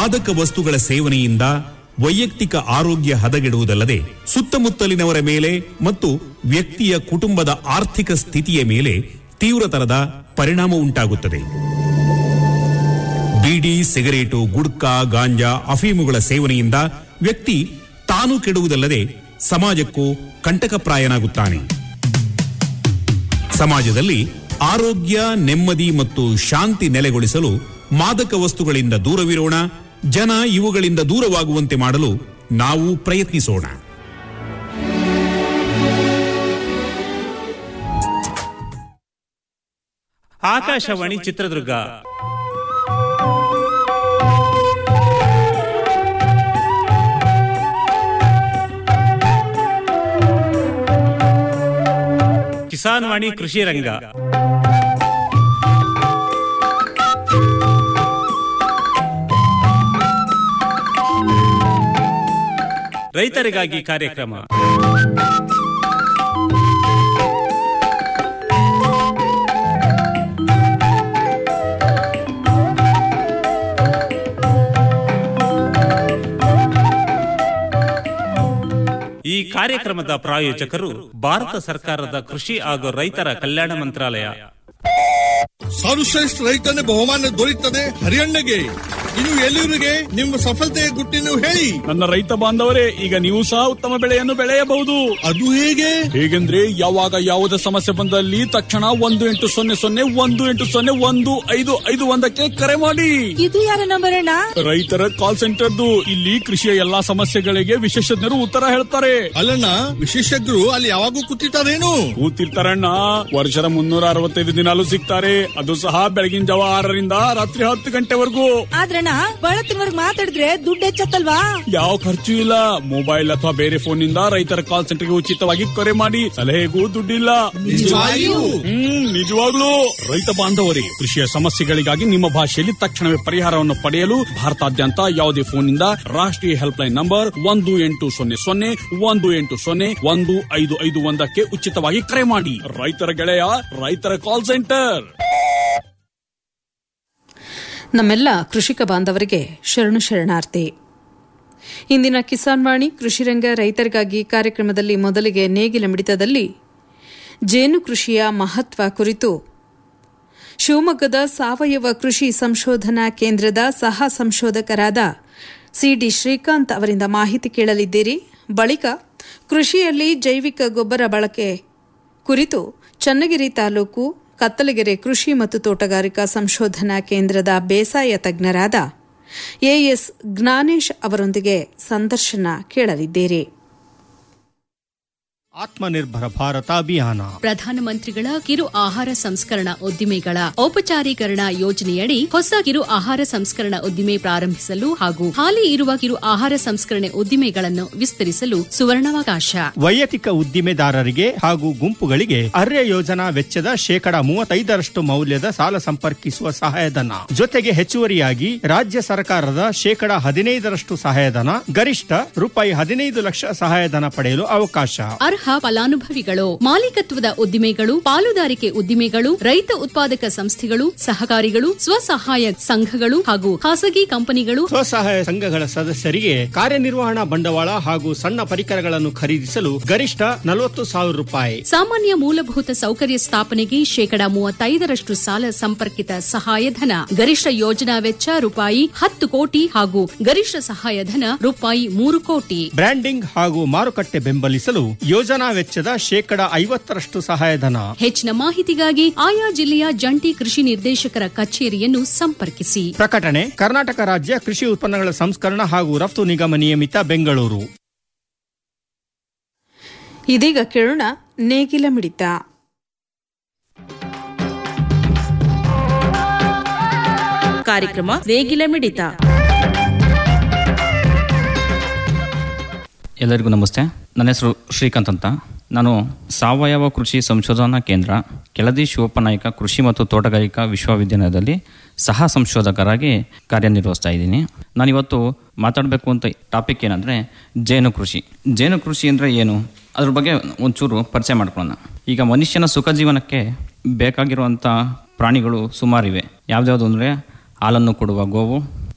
ಮಾದಕ ವಸ್ತುಗಳ ಸೇವನೆಯಿಂದ ವೈಯಕ್ತಿಕ ಆರೋಗ್ಯ ಹದಗೆಡುವುದಲ್ಲದೆ ಸುತ್ತಮುತ್ತಲಿನವರ ಮೇಲೆ ಮತ್ತು ವ್ಯಕ್ತಿಯ ಕುಟುಂಬದ ಆರ್ಥಿಕ ಸ್ಥಿತಿಯ ಮೇಲೆ ತೀವ್ರತರದ ಪರಿಣಾಮ ಉಂಟಾಗುತ್ತದೆ ಬೀಡಿ ಸಿಗರೇಟು ಗುಡ್ಕಾ ಗಾಂಜಾ ಅಫೀಮುಗಳ ಸೇವನೆಯಿಂದ ವ್ಯಕ್ತಿ ತಾನು ಕೆಡುವುದಲ್ಲದೆ ಸಮಾಜಕ್ಕೂ ಕಂಟಕಪ್ರಾಯನಾಗುತ್ತಾನೆ ಸಮಾಜದಲ್ಲಿ ಆರೋಗ್ಯ ನೆಮ್ಮದಿ ಮತ್ತು ಶಾಂತಿ ನೆಲೆಗೊಳಿಸಲು ಮಾದಕ ವಸ್ತುಗಳಿಂದ ದೂರವಿರೋಣ ಜನ ಇವುಗಳಿಂದ ದೂರವಾಗುವಂತೆ ಮಾಡಲು ನಾವು ಪ್ರಯತ್ನಿಸೋಣ ಆಕಾಶವಾಣಿ ಚಿತ್ರದುರ್ಗ ಕಿಸಾನ್ ವಾಣಿ ಕೃಷಿ ರಂಗ ರೈತರಿಗಾಗಿ ಕಾರ್ಯಕ್ರಮ ಈ ಕಾರ್ಯಕ್ರಮದ ಪ್ರಾಯೋಜಕರು ಭಾರತ ಸರ್ಕಾರದ ಕೃಷಿ ಹಾಗೂ ರೈತರ ಕಲ್ಯಾಣ ಮಂತ್ರಾಲಯ ಸರ್ವಶ್ರೇಷ್ಠ ರೈತನ ಬಹುಮಾನ ದೊರೆಯುತ್ತದೆ ಹರಿಯಣ್ಣಗೆ ಇನ್ನು ಎಲ್ಲಿವರಿಗೆ ನಿಮ್ಮ ಸಫಲತೆಯ ಗುಟ್ಟಿನ ಹೇಳಿ ನನ್ನ ರೈತ ಬಾಂಧವರೇ ಈಗ ನೀವು ಸಹ ಉತ್ತಮ ಬೆಳೆಯನ್ನು ಬೆಳೆಯಬಹುದು ಅದು ಹೇಗೆ ಹೇಗೆಂದ್ರೆ ಯಾವಾಗ ಯಾವುದೇ ಸಮಸ್ಯೆ ಬಂದಲ್ಲಿ ತಕ್ಷಣ ಒಂದು ಎಂಟು ಸೊನ್ನೆ ಸೊನ್ನೆ ಒಂದು ಎಂಟು ಸೊನ್ನೆ ಒಂದು ಐದು ಐದು ಒಂದಕ್ಕೆ ಕರೆ ಮಾಡಿ ಇದು ಯಾರ ನಂಬರ್ ಅಣ್ಣ ರೈತರ ಕಾಲ್ ಸೆಂಟರ್ದು ಇಲ್ಲಿ ಕೃಷಿಯ ಎಲ್ಲಾ ಸಮಸ್ಯೆಗಳಿಗೆ ವಿಶೇಷಜ್ಞರು ಉತ್ತರ ಹೇಳ್ತಾರೆ ಅಲ್ಲಣ್ಣ ವಿಶೇಷಜ್ಞರು ಅಲ್ಲಿ ಯಾವಾಗೂ ಕೂತಿರ್ತಾರೇನು ಕೂತಿರ್ತಾರಣ್ಣ ವರ್ಷದ ಮುನ್ನೂರ ಅರವತ್ತೈದು ದಿನಾಲು ಸಿಗ್ತಾರೆ ಅದು ಸಹ ಬೆಳಗಿನ ಜಾವ ಆರರಿಂದ ರಾತ್ರಿ ಹತ್ತು ಗಂಟೆವರೆಗೂ ಆದ್ರಣ್ಣ ಬಳತ್ತಿನವರ್ಗ್ ಮಾತಾಡಿದ್ರೆ ದುಡ್ಡು ಹೆಚ್ಚತ್ತಲ್ವಾ ಯಾವ ಖರ್ಚು ಇಲ್ಲ ಮೊಬೈಲ್ ಅಥವಾ ಬೇರೆ ಫೋನ್ ನಿಂದ ರೈತರ ಕಾಲ್ ಸೆಂಟರ್ಗೆ ಉಚಿತವಾಗಿ ಕರೆ ಮಾಡಿ ಸಲಹೆಗೂ ದುಡ್ಡಿಲ್ಲ ನಿಜವಾಗಿಯೂ? ಹ್ಮ್ ನಿಜವಾಗ್ಲೂ ರೈತ ಬಾಂಧವರೇ ಕೃಷಿಯ ಸಮಸ್ಯೆಗಳಿಗಾಗಿ ನಿಮ್ಮ ಭಾಷೆಯಲ್ಲಿ ತಕ್ಷಣವೇ ಪರಿಹಾರವನ್ನು ಪಡೆಯಲು ಭಾರತಾದ್ಯಂತ ಯಾವುದೇ ಫೋನ್ನಿಂದ ರಾಷ್ಟ್ರೀಯ ಹೆಲ್ಪ್ ಲೈನ್ ನಂಬರ್ ಒಂದು ಎಂಟು ಸೊನ್ನೆ ಸೊನ್ನೆ ಒಂದು ಎಂಟು ಸೊನ್ನೆ ಒಂದು ಐದು ಐದು ಒಂದಕ್ಕೆ ಉಚಿತವಾಗಿ ಕರೆ ಮಾಡಿ ರೈತರ ಗೆಳೆಯ ರೈತರ ಕಾಲ್ ಸೆಂಟರ್ ನಮ್ಮೆಲ್ಲ ಕೃಷಿಕ ಬಾಂಧವರಿಗೆ ಶರಣು ಶರಣಾರ್ಥಿ ಇಂದಿನ ಕಿಸಾನ್ ವಾಣಿ ಕೃಷಿರಂಗ ರೈತರಿಗಾಗಿ ಕಾರ್ಯಕ್ರಮದಲ್ಲಿ ಮೊದಲಿಗೆ ನೇಗಿಲ ಮಿಡಿತದಲ್ಲಿ ಜೇನು ಕೃಷಿಯ ಮಹತ್ವ ಕುರಿತು ಶಿವಮೊಗ್ಗದ ಸಾವಯವ ಕೃಷಿ ಸಂಶೋಧನಾ ಕೇಂದ್ರದ ಸಹ ಸಂಶೋಧಕರಾದ ಸಿಡಿ ಶ್ರೀಕಾಂತ್ ಅವರಿಂದ ಮಾಹಿತಿ ಕೇಳಲಿದ್ದೀರಿ ಬಳಿಕ ಕೃಷಿಯಲ್ಲಿ ಜೈವಿಕ ಗೊಬ್ಬರ ಬಳಕೆ ಕುರಿತು ಚನ್ನಗಿರಿ ತಾಲೂಕು ಕತ್ತಲಗೆರೆ ಕೃಷಿ ಮತ್ತು ತೋಟಗಾರಿಕಾ ಸಂಶೋಧನಾ ಕೇಂದ್ರದ ಬೇಸಾಯ ತಜ್ಞರಾದ ಎಎಸ್ ಜ್ಞಾನೇಶ್ ಅವರೊಂದಿಗೆ ಸಂದರ್ಶನ ಕೇಳಲಿದ್ದೀರಿ ಆತ್ಮನಿರ್ಭರ ಭಾರತ ಅಭಿಯಾನ ಪ್ರಧಾನಮಂತ್ರಿಗಳ ಕಿರು ಆಹಾರ ಸಂಸ್ಕರಣಾ ಉದ್ದಿಮೆಗಳ ಔಪಚಾರೀಕರಣ ಯೋಜನೆಯಡಿ ಹೊಸ ಕಿರು ಆಹಾರ ಸಂಸ್ಕರಣಾ ಉದ್ದಿಮೆ ಪ್ರಾರಂಭಿಸಲು ಹಾಗೂ ಹಾಲಿ ಇರುವ ಕಿರು ಆಹಾರ ಸಂಸ್ಕರಣೆ ಉದ್ದಿಮೆಗಳನ್ನು ವಿಸ್ತರಿಸಲು ಸುವರ್ಣಾವಕಾಶ ವೈಯಕ್ತಿಕ ಉದ್ದಿಮೆದಾರರಿಗೆ ಹಾಗೂ ಗುಂಪುಗಳಿಗೆ ಅರ್ಯ ಯೋಜನಾ ವೆಚ್ಚದ ಶೇಕಡ ಮೂವತ್ತೈದರಷ್ಟು ಮೌಲ್ಯದ ಸಾಲ ಸಂಪರ್ಕಿಸುವ ಸಹಾಯಧನ ಜೊತೆಗೆ ಹೆಚ್ಚುವರಿಯಾಗಿ ರಾಜ್ಯ ಸರ್ಕಾರದ ಶೇಕಡ ಹದಿನೈದರಷ್ಟು ಸಹಾಯಧನ ಗರಿಷ್ಠ ರೂಪಾಯಿ ಹದಿನೈದು ಲಕ್ಷ ಸಹಾಯಧನ ಪಡೆಯಲು ಅವಕಾಶ ಅರ್ಹ ಫಲಾನುಭವಿಗಳು ಮಾಲೀಕತ್ವದ ಉದ್ದಿಮೆಗಳು ಪಾಲುದಾರಿಕೆ ಉದ್ದಿಮೆಗಳು ರೈತ ಉತ್ಪಾದಕ ಸಂಸ್ಥೆಗಳು ಸಹಕಾರಿಗಳು ಸ್ವಸಹಾಯ ಸಂಘಗಳು ಹಾಗೂ ಖಾಸಗಿ ಕಂಪನಿಗಳು ಸ್ವಸಹಾಯ ಸಂಘಗಳ ಸದಸ್ಯರಿಗೆ ಕಾರ್ಯನಿರ್ವಹಣಾ ಬಂಡವಾಳ ಹಾಗೂ ಸಣ್ಣ ಪರಿಕರಗಳನ್ನು ಖರೀದಿಸಲು ಗರಿಷ್ಠ ನಲವತ್ತು ಸಾವಿರ ರೂಪಾಯಿ ಸಾಮಾನ್ಯ ಮೂಲಭೂತ ಸೌಕರ್ಯ ಸ್ಥಾಪನೆಗೆ ಶೇಕಡ ಮೂವತ್ತೈದರಷ್ಟು ಸಾಲ ಸಂಪರ್ಕಿತ ಸಹಾಯಧನ ಗರಿಷ್ಠ ಯೋಜನಾ ವೆಚ್ಚ ರೂಪಾಯಿ ಹತ್ತು ಕೋಟಿ ಹಾಗೂ ಗರಿಷ್ಠ ಸಹಾಯಧನ ರೂಪಾಯಿ ಮೂರು ಕೋಟಿ ಬ್ರ್ಯಾಂಡಿಂಗ್ ಹಾಗೂ ಮಾರುಕಟ್ಟೆ ಬೆಂಬಲಿಸಲು ಯೋಜನಾ ವೆಚ್ಚದ ಶೇಕಡ ಐವತ್ತರಷ್ಟು ಸಹಾಯಧನ ಹೆಚ್ಚಿನ ಮಾಹಿತಿಗಾಗಿ ಆಯಾ ಜಿಲ್ಲೆಯ ಜಂಟಿ ಕೃಷಿ ನಿರ್ದೇಶಕರ ಕಚೇರಿಯನ್ನು ಸಂಪರ್ಕಿಸಿ ಪ್ರಕಟಣೆ ಕರ್ನಾಟಕ ರಾಜ್ಯ ಕೃಷಿ ಉತ್ಪನ್ನಗಳ ಸಂಸ್ಕರಣ ಹಾಗೂ ರಫ್ತು ನಿಗಮ ನಿಯಮಿತ ಬೆಂಗಳೂರು ಇದೀಗ ಕೇಳೋಣ ನೇಗಿಲ ಮಿಡಿತ ಕಾರ್ಯಕ್ರಮ ನೇಗಿಲ ಮಿಡಿತ ಎಲ್ಲರಿಗೂ ನಮಸ್ತೆ ನನ್ನ ಹೆಸರು ಶ್ರೀಕಾಂತ್ ಅಂತ ನಾನು ಸಾವಯವ ಕೃಷಿ ಸಂಶೋಧನಾ ಕೇಂದ್ರ ಕೆಳದಿ ಶಿವಪ್ಪನಾಯಕ ಕೃಷಿ ಮತ್ತು ತೋಟಗಾರಿಕಾ ವಿಶ್ವವಿದ್ಯಾಲಯದಲ್ಲಿ ಸಹ ಸಂಶೋಧಕರಾಗಿ ಕಾರ್ಯನಿರ್ವಹಿಸ್ತಾ ಇದ್ದೀನಿ ನಾನಿವತ್ತು ಮಾತಾಡಬೇಕು ಅಂತ ಟಾಪಿಕ್ ಏನಂದರೆ ಜೇನು ಕೃಷಿ ಜೇನು ಕೃಷಿ ಅಂದರೆ ಏನು ಅದ್ರ ಬಗ್ಗೆ ಒಂಚೂರು ಪರಿಚಯ ಮಾಡ್ಕೊಳ್ಳೋಣ ಈಗ ಮನುಷ್ಯನ ಸುಖ ಜೀವನಕ್ಕೆ ಬೇಕಾಗಿರುವಂಥ ಪ್ರಾಣಿಗಳು ಸುಮಾರಿವೆ ಯಾವ್ದ್ಯಾವುದು ಅಂದರೆ ಹಾಲನ್ನು ಕೊಡುವ ಗೋವು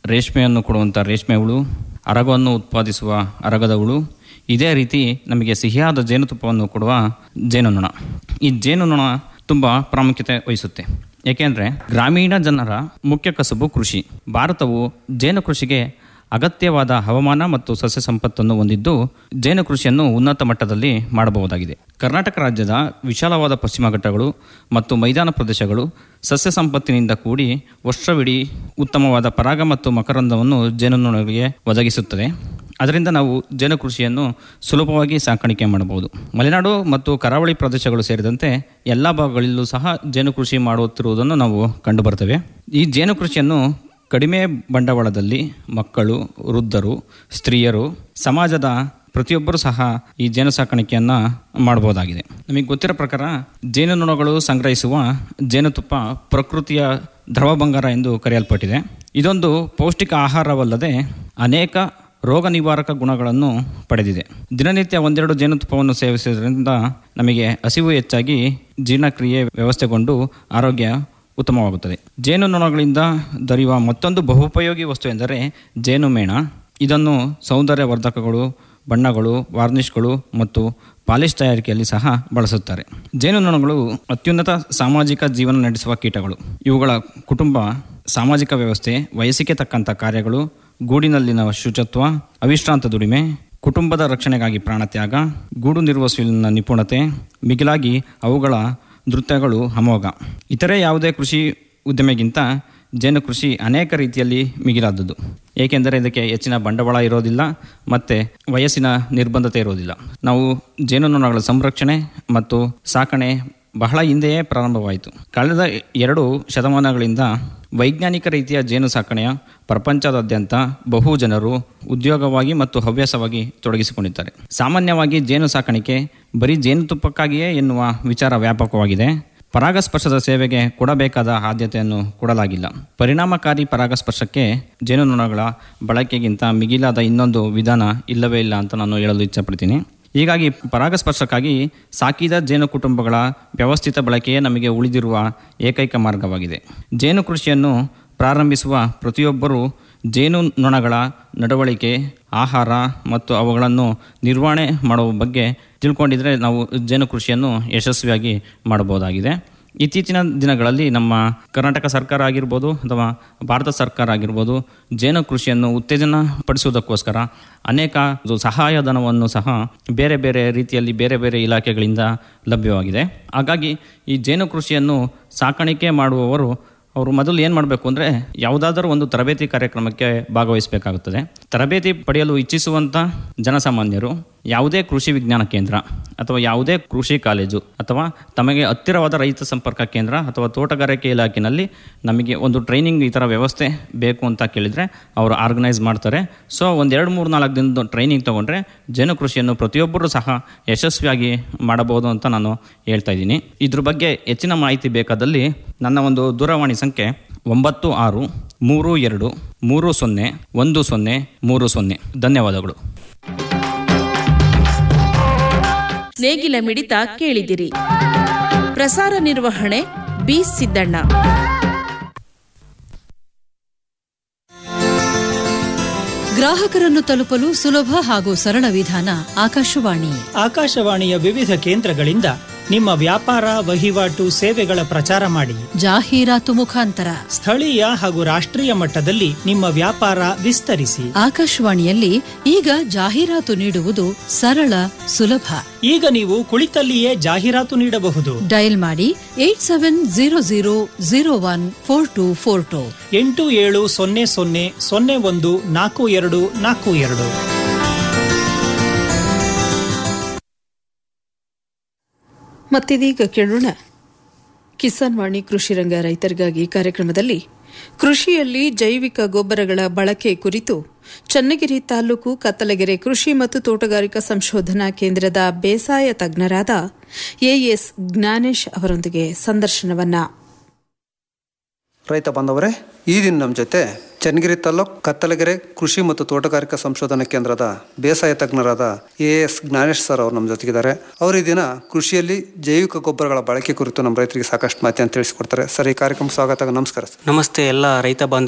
ರೇಷ್ಮೆಯನ್ನು ಕೊಡುವಂಥ ರೇಷ್ಮೆ ಹುಳು ಅರಗವನ್ನು ಉತ್ಪಾದಿಸುವ ಅರಗದ ಹುಳು ಇದೇ ರೀತಿ ನಮಗೆ ಸಿಹಿಯಾದ ಜೇನುತುಪ್ಪವನ್ನು ಕೊಡುವ ಜೇನುನೊಣ ಈ ಜೇನುನೊಣ ತುಂಬ ಪ್ರಾಮುಖ್ಯತೆ ವಹಿಸುತ್ತೆ ಏಕೆಂದರೆ ಗ್ರಾಮೀಣ ಜನರ ಮುಖ್ಯ ಕಸುಬು ಕೃಷಿ ಭಾರತವು ಜೇನು ಕೃಷಿಗೆ ಅಗತ್ಯವಾದ ಹವಾಮಾನ ಮತ್ತು ಸಸ್ಯ ಸಂಪತ್ತನ್ನು ಹೊಂದಿದ್ದು ಜೇನು ಕೃಷಿಯನ್ನು ಉನ್ನತ ಮಟ್ಟದಲ್ಲಿ ಮಾಡಬಹುದಾಗಿದೆ ಕರ್ನಾಟಕ ರಾಜ್ಯದ ವಿಶಾಲವಾದ ಪಶ್ಚಿಮ ಘಟ್ಟಗಳು ಮತ್ತು ಮೈದಾನ ಪ್ರದೇಶಗಳು ಸಸ್ಯ ಸಂಪತ್ತಿನಿಂದ ಕೂಡಿ ವರ್ಷವಿಡೀ ಉತ್ತಮವಾದ ಪರಾಗ ಮತ್ತು ಮಕರಂದವನ್ನು ಜೇನುನೊಣಗಳಿಗೆ ಒದಗಿಸುತ್ತದೆ ಅದರಿಂದ ನಾವು ಜೇನು ಕೃಷಿಯನ್ನು ಸುಲಭವಾಗಿ ಸಾಕಾಣಿಕೆ ಮಾಡಬಹುದು ಮಲೆನಾಡು ಮತ್ತು ಕರಾವಳಿ ಪ್ರದೇಶಗಳು ಸೇರಿದಂತೆ ಎಲ್ಲ ಭಾಗಗಳಲ್ಲೂ ಸಹ ಜೇನು ಕೃಷಿ ಮಾಡುತ್ತಿರುವುದನ್ನು ನಾವು ಕಂಡುಬರ್ತೇವೆ ಈ ಜೇನು ಕೃಷಿಯನ್ನು ಕಡಿಮೆ ಬಂಡವಾಳದಲ್ಲಿ ಮಕ್ಕಳು ವೃದ್ಧರು ಸ್ತ್ರೀಯರು ಸಮಾಜದ ಪ್ರತಿಯೊಬ್ಬರೂ ಸಹ ಈ ಜೇನು ಸಾಕಾಣಿಕೆಯನ್ನು ಮಾಡಬಹುದಾಗಿದೆ ನಮಗೆ ಗೊತ್ತಿರೋ ಪ್ರಕಾರ ಜೇನುನೊಣಗಳು ಸಂಗ್ರಹಿಸುವ ಜೇನುತುಪ್ಪ ಪ್ರಕೃತಿಯ ದ್ರವ ಬಂಗಾರ ಎಂದು ಕರೆಯಲ್ಪಟ್ಟಿದೆ ಇದೊಂದು ಪೌಷ್ಟಿಕ ಆಹಾರವಲ್ಲದೆ ಅನೇಕ ರೋಗ ನಿವಾರಕ ಗುಣಗಳನ್ನು ಪಡೆದಿದೆ ದಿನನಿತ್ಯ ಒಂದೆರಡು ಜೇನುತುಪ್ಪವನ್ನು ಸೇವಿಸುವುದರಿಂದ ನಮಗೆ ಹಸಿವು ಹೆಚ್ಚಾಗಿ ಜೀರ್ಣಕ್ರಿಯೆ ವ್ಯವಸ್ಥೆಗೊಂಡು ಆರೋಗ್ಯ ಉತ್ತಮವಾಗುತ್ತದೆ ಜೇನುನೊಣಗಳಿಂದ ದೊರೆಯುವ ಮತ್ತೊಂದು ಬಹುಪಯೋಗಿ ವಸ್ತು ಎಂದರೆ ಜೇನುಮೇಣ ಇದನ್ನು ಸೌಂದರ್ಯವರ್ಧಕಗಳು ಬಣ್ಣಗಳು ವಾರ್ನಿಷ್ಗಳು ಮತ್ತು ಪಾಲಿಶ್ ತಯಾರಿಕೆಯಲ್ಲಿ ಸಹ ಬಳಸುತ್ತಾರೆ ಜೇನುನೊಣಗಳು ಅತ್ಯುನ್ನತ ಸಾಮಾಜಿಕ ಜೀವನ ನಡೆಸುವ ಕೀಟಗಳು ಇವುಗಳ ಕುಟುಂಬ ಸಾಮಾಜಿಕ ವ್ಯವಸ್ಥೆ ವಯಸ್ಸಿಗೆ ತಕ್ಕಂಥ ಕಾರ್ಯಗಳು ಗೂಡಿನಲ್ಲಿನ ಶುಚತ್ವ ಅವಿಶ್ರಾಂತ ದುಡಿಮೆ ಕುಟುಂಬದ ರಕ್ಷಣೆಗಾಗಿ ಪ್ರಾಣತ್ಯಾಗ ಗೂಡು ನಿರ್ವಹಿಸುವಿನ ನಿಪುಣತೆ ಮಿಗಿಲಾಗಿ ಅವುಗಳ ನೃತ್ಯಗಳು ಅಮೋಘ ಇತರೆ ಯಾವುದೇ ಕೃಷಿ ಉದ್ಯಮೆಗಿಂತ ಜೇನು ಕೃಷಿ ಅನೇಕ ರೀತಿಯಲ್ಲಿ ಮಿಗಿಲಾದದ್ದು ಏಕೆಂದರೆ ಇದಕ್ಕೆ ಹೆಚ್ಚಿನ ಬಂಡವಾಳ ಇರೋದಿಲ್ಲ ಮತ್ತು ವಯಸ್ಸಿನ ನಿರ್ಬಂಧತೆ ಇರೋದಿಲ್ಲ ನಾವು ಜೇನುನೊಣಗಳ ಸಂರಕ್ಷಣೆ ಮತ್ತು ಸಾಕಣೆ ಬಹಳ ಹಿಂದೆಯೇ ಪ್ರಾರಂಭವಾಯಿತು ಕಳೆದ ಎರಡು ಶತಮಾನಗಳಿಂದ ವೈಜ್ಞಾನಿಕ ರೀತಿಯ ಜೇನು ಸಾಕಣೆಯ ಪ್ರಪಂಚದಾದ್ಯಂತ ಬಹು ಜನರು ಉದ್ಯೋಗವಾಗಿ ಮತ್ತು ಹವ್ಯಾಸವಾಗಿ ತೊಡಗಿಸಿಕೊಂಡಿದ್ದಾರೆ ಸಾಮಾನ್ಯವಾಗಿ ಜೇನು ಸಾಕಾಣಿಕೆ ಬರೀ ಜೇನುತುಪ್ಪಕ್ಕಾಗಿಯೇ ಎನ್ನುವ ವಿಚಾರ ವ್ಯಾಪಕವಾಗಿದೆ ಪರಾಗಸ್ಪರ್ಶದ ಸೇವೆಗೆ ಕೊಡಬೇಕಾದ ಆದ್ಯತೆಯನ್ನು ಕೊಡಲಾಗಿಲ್ಲ ಪರಿಣಾಮಕಾರಿ ಪರಾಗಸ್ಪರ್ಶಕ್ಕೆ ಜೇನುನೊಣಗಳ ಬಳಕೆಗಿಂತ ಮಿಗಿಲಾದ ಇನ್ನೊಂದು ವಿಧಾನ ಇಲ್ಲವೇ ಇಲ್ಲ ಅಂತ ನಾನು ಹೇಳಲು ಇಚ್ಛಪಡ್ತೀನಿ ಹೀಗಾಗಿ ಪರಾಗಸ್ಪರ್ಶಕ್ಕಾಗಿ ಸಾಕಿದ ಜೇನು ಕುಟುಂಬಗಳ ವ್ಯವಸ್ಥಿತ ಬಳಕೆಯೇ ನಮಗೆ ಉಳಿದಿರುವ ಏಕೈಕ ಮಾರ್ಗವಾಗಿದೆ ಜೇನು ಕೃಷಿಯನ್ನು ಪ್ರಾರಂಭಿಸುವ ಪ್ರತಿಯೊಬ್ಬರೂ ಜೇನು ನೊಣಗಳ ನಡವಳಿಕೆ ಆಹಾರ ಮತ್ತು ಅವುಗಳನ್ನು ನಿರ್ವಹಣೆ ಮಾಡುವ ಬಗ್ಗೆ ತಿಳ್ಕೊಂಡಿದ್ರೆ ನಾವು ಜೇನು ಕೃಷಿಯನ್ನು ಯಶಸ್ವಿಯಾಗಿ ಮಾಡಬಹುದಾಗಿದೆ ಇತ್ತೀಚಿನ ದಿನಗಳಲ್ಲಿ ನಮ್ಮ ಕರ್ನಾಟಕ ಸರ್ಕಾರ ಆಗಿರ್ಬೋದು ಅಥವಾ ಭಾರತ ಸರ್ಕಾರ ಆಗಿರ್ಬೋದು ಜೇನು ಕೃಷಿಯನ್ನು ಉತ್ತೇಜನ ಪಡಿಸುವುದಕ್ಕೋಸ್ಕರ ಅನೇಕ ಸಹಾಯಧನವನ್ನು ಸಹ ಬೇರೆ ಬೇರೆ ರೀತಿಯಲ್ಲಿ ಬೇರೆ ಬೇರೆ ಇಲಾಖೆಗಳಿಂದ ಲಭ್ಯವಾಗಿದೆ ಹಾಗಾಗಿ ಈ ಜೇನು ಕೃಷಿಯನ್ನು ಸಾಕಾಣಿಕೆ ಮಾಡುವವರು ಅವರು ಮೊದಲು ಏನು ಮಾಡಬೇಕು ಅಂದರೆ ಯಾವುದಾದರೂ ಒಂದು ತರಬೇತಿ ಕಾರ್ಯಕ್ರಮಕ್ಕೆ ಭಾಗವಹಿಸಬೇಕಾಗುತ್ತದೆ ತರಬೇತಿ ಪಡೆಯಲು ಇಚ್ಛಿಸುವಂಥ ಜನಸಾಮಾನ್ಯರು ಯಾವುದೇ ಕೃಷಿ ವಿಜ್ಞಾನ ಕೇಂದ್ರ ಅಥವಾ ಯಾವುದೇ ಕೃಷಿ ಕಾಲೇಜು ಅಥವಾ ತಮಗೆ ಹತ್ತಿರವಾದ ರೈತ ಸಂಪರ್ಕ ಕೇಂದ್ರ ಅಥವಾ ತೋಟಗಾರಿಕೆ ಇಲಾಖೆಯಲ್ಲಿ ನಮಗೆ ಒಂದು ಟ್ರೈನಿಂಗ್ ಈ ಥರ ವ್ಯವಸ್ಥೆ ಬೇಕು ಅಂತ ಕೇಳಿದರೆ ಅವರು ಆರ್ಗನೈಸ್ ಮಾಡ್ತಾರೆ ಸೊ ಒಂದು ಎರಡು ಮೂರು ನಾಲ್ಕು ದಿನದ ಟ್ರೈನಿಂಗ್ ತೊಗೊಂಡ್ರೆ ಜೇನು ಕೃಷಿಯನ್ನು ಪ್ರತಿಯೊಬ್ಬರೂ ಸಹ ಯಶಸ್ವಿಯಾಗಿ ಮಾಡಬಹುದು ಅಂತ ನಾನು ಹೇಳ್ತಾ ಇದ್ದೀನಿ ಇದ್ರ ಬಗ್ಗೆ ಹೆಚ್ಚಿನ ಮಾಹಿತಿ ಬೇಕಾದಲ್ಲಿ ನನ್ನ ಒಂದು ದೂರವಾಣಿ ಸಂಖ್ಯೆ ಒಂಬತ್ತು ಆರು ಮೂರು ಎರಡು ಮೂರು ಸೊನ್ನೆ ಒಂದು ಸೊನ್ನೆ ಮೂರು ಸೊನ್ನೆ ಧನ್ಯವಾದಗಳು ನೇಗಿಲ ಮಿಡಿತ ಕೇಳಿದಿರಿ ಪ್ರಸಾರ ನಿರ್ವಹಣೆ ಬಿ ಸಿದ್ದಣ್ಣ ಗ್ರಾಹಕರನ್ನು ತಲುಪಲು ಸುಲಭ ಹಾಗೂ ಸರಳ ವಿಧಾನ ಆಕಾಶವಾಣಿ ಆಕಾಶವಾಣಿಯ ವಿವಿಧ ಕೇಂದ್ರಗಳಿಂದ ನಿಮ್ಮ ವ್ಯಾಪಾರ ವಹಿವಾಟು ಸೇವೆಗಳ ಪ್ರಚಾರ ಮಾಡಿ ಜಾಹೀರಾತು ಮುಖಾಂತರ ಸ್ಥಳೀಯ ಹಾಗೂ ರಾಷ್ಟ್ರೀಯ ಮಟ್ಟದಲ್ಲಿ ನಿಮ್ಮ ವ್ಯಾಪಾರ ವಿಸ್ತರಿಸಿ ಆಕಾಶವಾಣಿಯಲ್ಲಿ ಈಗ ಜಾಹೀರಾತು ನೀಡುವುದು ಸರಳ ಸುಲಭ ಈಗ ನೀವು ಕುಳಿತಲ್ಲಿಯೇ ಜಾಹೀರಾತು ನೀಡಬಹುದು ಡಯಲ್ ಮಾಡಿ eight seven zero zero zero one four two four two ಎಂಟು ಏಳು ಸೊನ್ನೆ ಸೊನ್ನೆ ಸೊನ್ನೆ ಒಂದು ನಾಲ್ಕು ಎರಡು ನಾಲ್ಕು ಎರಡು ಮತ್ತಿದೀಗ ಕೇಳೋಣ ಕಿಸಾನ್ ವಾಣಿ ಕೃಷಿ ರಂಗ ರೈತರಿಗಾಗಿ ಕಾರ್ಯಕ್ರಮದಲ್ಲಿ ಕೃಷಿಯಲ್ಲಿ ಜೈವಿಕ ಗೊಬ್ಬರಗಳ ಬಳಕೆ ಕುರಿತು ಚನ್ನಗಿರಿ ತಾಲೂಕು ಕತ್ತಲಗೆರೆ ಕೃಷಿ ಮತ್ತು ತೋಟಗಾರಿಕಾ ಸಂಶೋಧನಾ ಕೇಂದ್ರದ ಬೇಸಾಯ ತಜ್ಞರಾದ ಎಎಸ್ ಜ್ಞಾನೇಶ್ ಅವರೊಂದಿಗೆ ಸಂದರ್ಶನವನ್ನ ರೈತ ಬಾಂಧವರೇ ಈ ದಿನ ನಮ್ಮ ಜೊತೆ ಚನ್ನಗಿರಿ ತಾಲೂಕ್ ಕತ್ತಲಗೆರೆ ಕೃಷಿ ಮತ್ತು ತೋಟಗಾರಿಕಾ ಸಂಶೋಧನಾ ಕೇಂದ್ರದ ಬೇಸಾಯ ತಜ್ಞರಾದ ಎ ಎಸ್ ಜ್ಞಾನೇಶ್ ಸರ್ ಅವರು ನಮ್ಮ ಜೊತೆಗಿದ್ದಾರೆ ಅವರು ಈ ದಿನ ಕೃಷಿಯಲ್ಲಿ ಜೈವಿಕ ಗೊಬ್ಬರಗಳ ಬಳಕೆ ಕುರಿತು ನಮ್ಮ ರೈತರಿಗೆ ಸಾಕಷ್ಟು ಮಾಹಿತಿಯನ್ನು ತಿಳಿಸಿಕೊಡ್ತಾರೆ ಸರ್ ಈ ಕಾರ್ಯಕ್ರಮ ಸ್ವಾಗತ ನಮಸ್ಕಾರ ಸರ್ ನಮಸ್ತೆ ಎಲ್ಲ ರೈತ ಬಾಂಧವರಿಗೂ